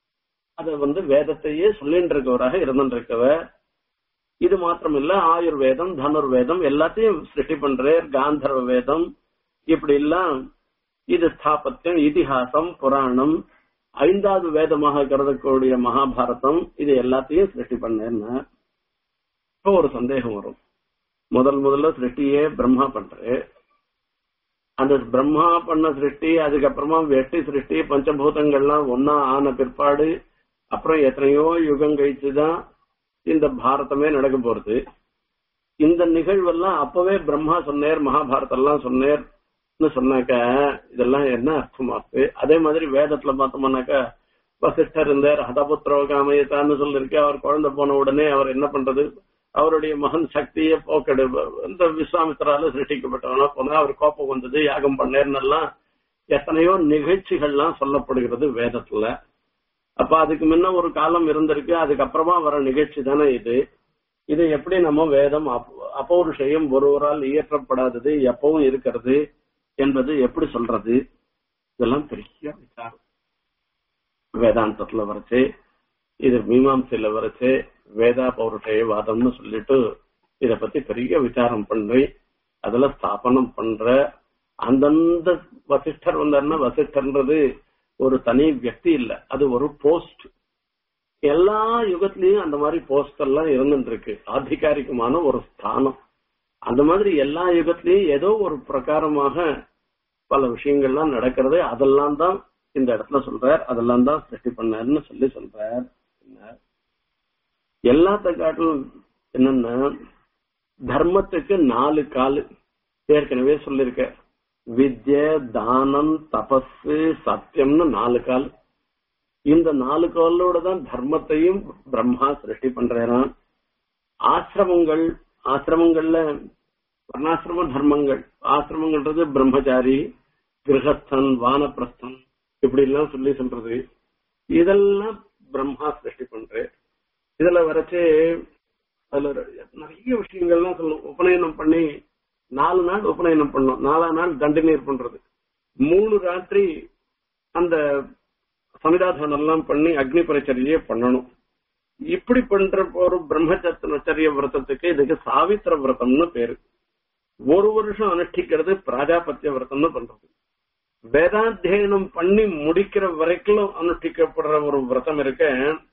அத வந்து வேதத்தையே சொல்லிட்டு இருக்கவராக இருந்துட்டு இருக்கவர் இது மாத்திரம் இல்ல ஆயுர்வேதம் தனுர்வேதம் எல்லாத்தையும் சிருஷ்டி பண்றார் காந்தர்வ வேதம் இப்படி எல்லாம் இது ஸ்தாபத்தியம் இதிகாசம் புராணம் ஐந்தாவது வேதமாக கருதக்கூடிய மகாபாரதம் இது எல்லாத்தையும் சிருஷ்டி பண்ணேன்னா இப்போ ஒரு சந்தேகம் வரும் முதல் முதல்ல சிருஷ்டியே பிரம்மா பண்றாரு அந்த பிரம்மா பண்ண சிருஷ்டி அதுக்கப்புறமா வெட்டி சிருஷ்டி பஞ்சபூதங்கள்லாம் ஒன்னா ஆன பிற்பாடு அப்புறம் எத்தனையோ யுகம் கழிச்சுதான் இந்த பாரதமே நடக்க போறது இந்த நிகழ்வெல்லாம் அப்பவே பிரம்மா சொன்னேர் மகாபாரதம் எல்லாம் சொன்னேர்னு சொன்னாக்க இதெல்லாம் என்ன அர்த்தமாக்கு அதே மாதிரி வேதத்துல பார்த்தோம்னாக்கா வசிஷ்டர் இருந்தார் ஹதபுத்திரோ காமயத்தான்னு சொல்லிருக்கு அவர் குழந்தை போன உடனே அவர் என்ன பண்றது அவருடைய மகன் சக்தியை போக்கெடு இந்த விஸ்வாமித்திரால சிருஷ்டிக்கப்பட்டவனா போனா அவர் கோப்பம் வந்தது யாகம் பண்ணேர்னெல்லாம் எத்தனையோ நிகழ்ச்சிகள்லாம் சொல்லப்படுகிறது வேதத்துல அப்ப அதுக்கு முன்ன ஒரு காலம் இருந்திருக்கு அதுக்கப்புறமா வர நிகழ்ச்சி தானே இது இது எப்படி நம்ம வேதம் அப்- அபௌருஷயம் ஒருவரால் இயற்றப்படாதது எப்பவும் இருக்கிறது என்பது எப்படி சொல்றது இதெல்லாம் பெரிய விசாரம் வேதாந்தத்துல வரைச்சு இது மீமாம்சையில வரைச்சு வேதா பௌருஷய வாதம்னு சொல்லிட்டு இத பத்தி பெரிய விசாரம் பண்ணி அதுல ஸ்தாபனம் பண்ற அந்தந்த வசிஷ்டர் வந்தாருன்னா வசிஷ்டர்ன்றது ஒரு தனி வியக்தி இல்ல அது ஒரு போஸ்ட் எல்லா யுகத்திலயும் அந்த மாதிரி போஸ்ட் எல்லாம் இருந்துட்டு இருக்கு ஆதிகாரிகமான ஒரு ஸ்தானம் அந்த மாதிரி எல்லா யுகத்திலயும் ஏதோ ஒரு பிரகாரமாக பல விஷயங்கள்லாம் நடக்கிறது அதெல்லாம் தான் இந்த இடத்துல சொல்றார் அதெல்லாம் தான் சிருஷ்டி பண்ணாருன்னு சொல்லி சொல்றார் என்ன? எல்லாத்த காட்டிலும் என்னன்னா தர்மத்துக்கு நாலு காலு ஏற்கனவே சொல்லிருக்க வித்ய தானம் தபஸ் சத்தியம்னு நாலு கால் இந்த நாலு காலோட தான் தர்மத்தையும் பிரம்மா சிருஷ்டி பண்றாராம் ஆசிரமங்கள் ஆசிரமங்கள்ல வர்ணாசிரம தர்மங்கள் ஆசிரமங்கள்ன்றது பிரம்மச்சாரி கிரகஸ்தன் வானப்பிரஸ்தன் இப்படி எல்லாம் சொல்லி சொல்றது இதெல்லாம் பிரம்மா சிருஷ்டி பண்ற இதுல வரைச்சே அதுல நிறைய விஷயங்கள்லாம் சொல்லும் உபநயனம் பண்ணி நாலு நாள் உபநயனம் பண்ணோம் நாலா நாள் தண்டிநீர் பண்றது மூணு ராத்திரி அந்த சமிதாசனம் எல்லாம் பண்ணி அக்னி பரிச்சரியே பண்ணணும் இப்படி பண்ற ஒரு பிரம்மச்சரிய விரதத்துக்கு இதுக்கு சாவித்திர விரதம்னு பேரு ஒரு வருஷம் அனுஷ்டிக்கிறது பிராஜாபத்திய விரதம்னு பண்றது வேதாத்தியனம் பண்ணி முடிக்கிற வரைக்கும் அனுஷ்டிக்கப்படுற ஒரு விரதம் இருக்க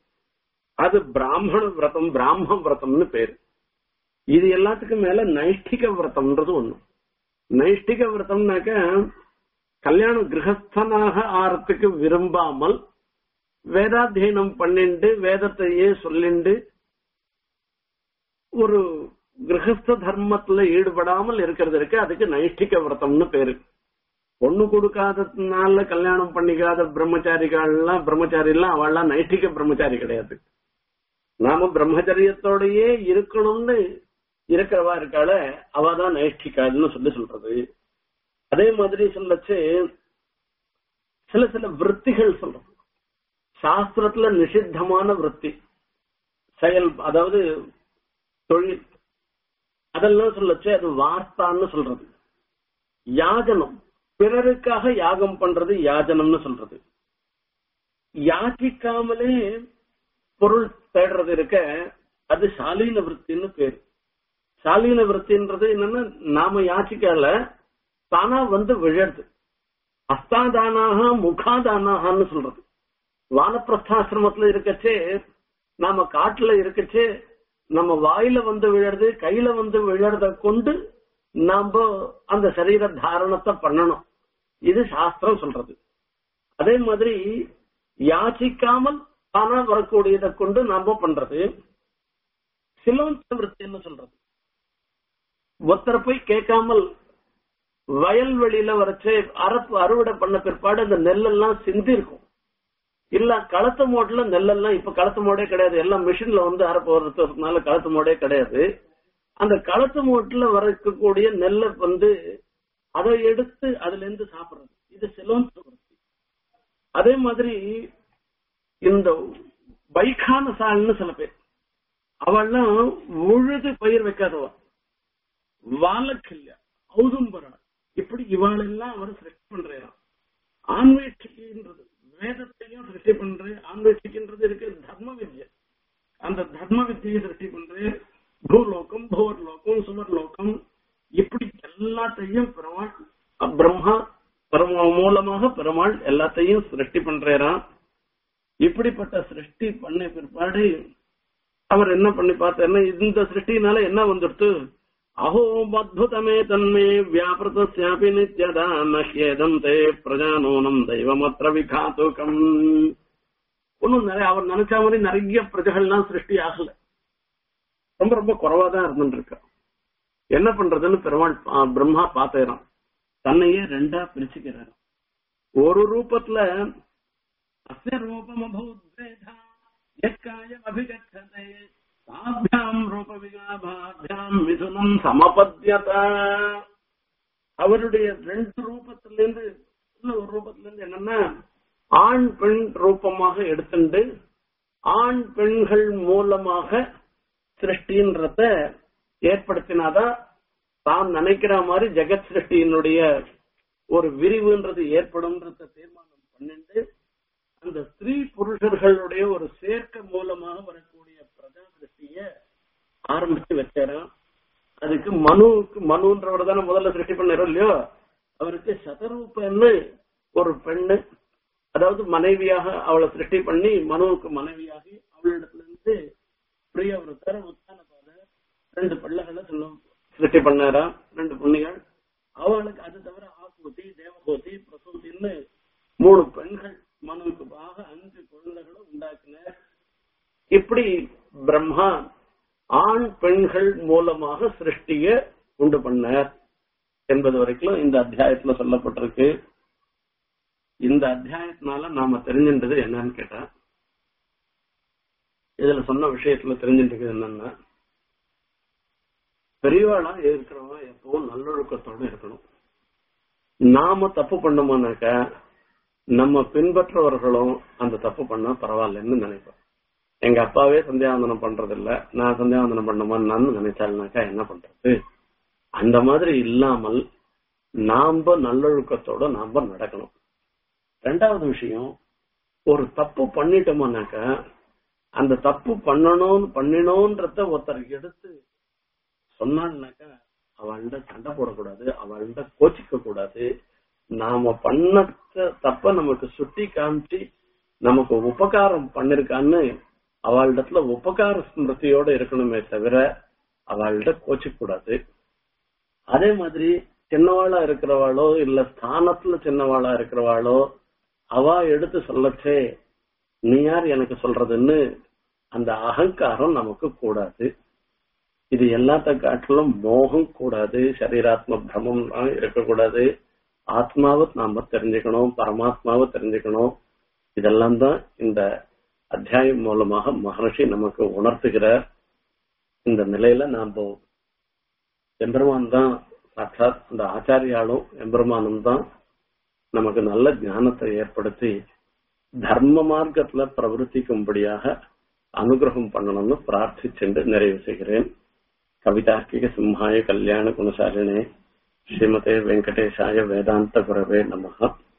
அது பிராமண விரதம் பிராம விரதம்னு பேரு இது எல்லாத்துக்கும் மேல நைஷ்டிக விரதம்ன்றது ஒண்ணு நைஷ்டிக விரதம்னாக்க கல்யாணம் கிரகஸ்தனாக ஆறதுக்கு விரும்பாமல் வேதாத்தியனம் பண்ணிண்டு வேதத்தையே சொல்லிண்டு ஒரு கிரகஸ்த தர்மத்துல ஈடுபடாமல் இருக்கிறது இருக்கு அதுக்கு நைஷ்டிக விரதம்னு பேரு பொண்ணு கொடுக்காததுனால கல்யாணம் பண்ணிக்காத பிரம்மச்சாரிகள்லாம் பிரம்மச்சாரி எல்லாம் அவள்லாம் நைஷ்டிக பிரம்மச்சாரி கிடையாது நாம பிரம்மச்சரியத்தோடயே இருக்கணும்னு இருக்கிறவா இருக்காள அவதான் நைஷ்டிகாள்னு சொல்லி சொல்றது அதே மாதிரி சொல்லச்சு சில சில விற்த்திகள் சொல்றோம் சாஸ்திரத்துல நிஷித்தமான விற்பி செயல் அதாவது தொழில் அதெல்லாம் சொல்லச்சு அது வார்த்தான்னு சொல்றது யாஜனம் பிறருக்காக யாகம் பண்றது யாஜனம்னு சொல்றது யாச்சிக்காமலே பொருள் தேடுறது இருக்க அது சாலீன விற்த்தின்னு பேரு சாலீன விற்த்தின்றது என்னன்னா நாம யாச்சிக்கல தானா வந்து விழறது அஸ்தாதானாக முகாதானாகன்னு சொல்றது வானப்பிரஸ்தாசிரமத்துல இருக்கச்சே நாம காட்டுல இருக்கச்சே நம்ம வாயில வந்து விழறது கையில வந்து விழறத கொண்டு நாம அந்த சரீர தாரணத்தை பண்ணணும் இது சாஸ்திரம் சொல்றது அதே மாதிரி யாச்சிக்காமல் தானா வரக்கூடியதை கொண்டு நாம பண்றது சிலோந்த விற்த்தின்னு சொல்றது ஒருத்தரை போய் கேட்காமல் வயல்வெளியில வரைச்சு அரப்பு அறுவடை பண்ண பிற்பாடு அந்த நெல்லெல்லாம் சிந்தி இருக்கும் இல்ல களத்து மோட்ல நெல்லெல்லாம் இப்ப களத்து மோடே கிடையாது எல்லாம் மிஷின்ல வந்து அரப்பு வர்றதுனால களத்து மோடே கிடையாது அந்த களத்து மோட்ல வரக்கூடிய நெல்லை வந்து அதை எடுத்து அதுல இருந்து சாப்பிடுறது இது சிலோந்த விருத்தி அதே மாதிரி இந்த பைக்கான சால்னு சில பேர் அவெல்லாம் உழுது பயிர் வைக்காதவா வாழக்கில்ல ஔதும்பரா இப்படி இவாளெல்லாம் அவர் சிருஷ்டி பண்றான் ஆன்வேஷிக்கின்றது வேதத்தையும் சிருஷ்டி பண்றேன் ஆன்வேஷிக்கின்றது இருக்கு தர்ம வித்யை அந்த தர்ம வித்தியை சிருஷ்டி பண்றேன் பூலோகம் புவர் லோகம் சுவர் லோகம் இப்படி எல்லாத்தையும் பெருமாள் பிரம்மா பரம மூலமாக பெருமாள் எல்லாத்தையும் சிருஷ்டி பண்றாராம் இப்படிப்பட்ட சிருஷ்டி பண்ண பிற்பாடு அவர் என்ன பண்ணி பார்த்தாருன்னா இந்த சிருஷ்டினால என்ன வந்துடுத்து அஹோ அத்புதமே தன்மே வியாபிருத்தாபி நித்யதா நஹ்யேதம் தே பிரஜானோனம் தெய்வமற்ற விகாத்துகம் ஒன்னும் நிறைய அவர் நினைச்ச மாதிரி நிறைய பிரஜைகள்லாம் சிருஷ்டி ஆகல ரொம்ப ரொம்ப குறைவா தான் இருந்துட்டு இருக்கா என்ன பண்றதுன்னு பெருமாள் பா- பிரம்மா பாத்துறான் தன்னையே ரெண்டா பிரிச்சுக்கிறார் ஒரு ரூபத்துல அஸ்ய ரூபம் அபூத்வேதா யக்காயம் அபிகச்சதே தாபியாம் ரூப விகாபாபியாம் மிதுனம் சமபத்யத அவருடைய ரெண்டு ரூபத்திலிருந்து இல்ல ஒரு ரூபத்திலிருந்து என்னன்னா ஆண் பெண் ரூபமாக எடுத்துண்டு ஆண் பெண்கள் மூலமாக சிருஷ்டின்றத ஏற்படுத்தினாதான் தான் நினைக்கிற மாதிரி ஜெகத் சிருஷ்டியினுடைய ஒரு விரிவுன்றது ஏற்படும்ன்றத தீர்மானம் பண்ணிட்டு அந்த ஸ்திரீ புருஷர்களுடைய ஒரு சேர்க்கை மூலமாக வரக்கூடிய பிரஜா சிருஷ்டிய ஆரம்பிச்சு வச்சாராம் அதுக்கு மனுவுக்கு மனுன்றவர் தானே முதல்ல சிருஷ்டி பண்ணாரோ இல்லையோ அவருக்கு சதரூபன்னு ஒரு பெண்ணு அதாவது மனைவியாக அவளை சிருஷ்டி பண்ணி மனுவுக்கு மனைவியாகி அவளிடத்துல இருந்து பிரியவருத்தர் உத்தானபாதர் ரெண்டு பிள்ளைகளை சொல்லும் சிருஷ்டி பண்ணாராம் ரெண்டு பொண்ணுகள் அவளுக்கு அது தவிர ஆக்கூதி தேவகோதி பிரசூதின்னு மூணு பெண்கள் மனுவுக்கு பாக அஞ்சு குழந்தைகளை உண்டாக்கினார் இப்படி பிரம்மா ஆண் பெண்கள் மூலமாக சிருஷ்டிய உண்டு பண்ணார் என்பது வரைக்கும் இந்த அத்தியாயத்துல சொல்லப்பட்டிருக்கு இந்த அத்தியாயத்தினால நாம தெரிஞ்சின்றது என்னன்னு கேட்டா இதுல சொன்ன விஷயத்துல தெரிஞ்சின்றது என்னன்னா பெரியவாளா இருக்கிறவன் எப்பவும் நல்லொழுக்கத்தோட இருக்கணும் நாம தப்பு பண்ணோமானாக்கா நம்ம பின்பற்றவர்களும் அந்த தப்பு பண்ணா பரவாயில்லன்னு நினைப்போம் எங்க அப்பாவே சந்தியாவந்தனம் பண்றது இல்ல நான் சந்தியாவந்தனம் பண்ணுமான்னு நான் நினைச்சாலுனாக்கா என்ன பண்றது அந்த மாதிரி இல்லாமல் நாம நல்லொழுக்கத்தோட நாம நடக்கணும் ரெண்டாவது விஷயம் ஒரு தப்பு பண்ணிட்டோம்னாக்கா அந்த தப்பு பண்ணணும் பண்ணினோன்றத ஒருத்தர் எடுத்து சொன்னாள்னாக்கா அவள்கிட்ட சண்டை போடக்கூடாது அவள்கிட்ட கோச்சிக்க கூடாது நாம பண்ண தப்ப நமக்கு சுட்டி காமிச்சு நமக்கு உபகாரம் பண்ணிருக்கான்னு அவளிடத்துல உபகார ஸ்மிருதியோட இருக்கணுமே தவிர அவள்கிட்ட கோச்சிக்க கூடாது அதே மாதிரி சின்னவாளா இருக்கிறவாளோ இல்ல ஸ்தானத்துல சின்னவாளா இருக்கிறவாளோ அவ எடுத்து சொல்லச்சே நீ யார் எனக்கு சொல்றதுன்னு அந்த அகங்காரம் நமக்கு கூடாது இது எல்லாத்த காட்டிலும் மோகம் கூடாது சரீராத்ம பிரமம் இருக்கக்கூடாது ஆத்மாவை நாம தெரிஞ்சுக்கணும் பரமாத்மாவை தெரிஞ்சுக்கணும் இதெல்லாம் தான் இந்த அத்தியாயம் மூலமாக மகர்ஷி நமக்கு உணர்த்துகிறார் இந்த நிலையில நாம எம்பெருமான் தான் சாட்சாத் அந்த ஆச்சாரியாலும் எம்பெருமானும் தான் நமக்கு நல்ல ஞானத்தை ஏற்படுத்தி தர்ம மார்க்கத்துல பிரவர்த்திக்கும்படியாக அனுகிரகம் பண்ணணும்னு பிரார்த்திச்சென்று நிறைவு செய்கிறேன் கவிதார்க்கிக சிம்ஹாய கல்யாண குணசாலினே ஸ்ரீமதே வெங்கடேஷாய வேதாந்த குரவே நமகா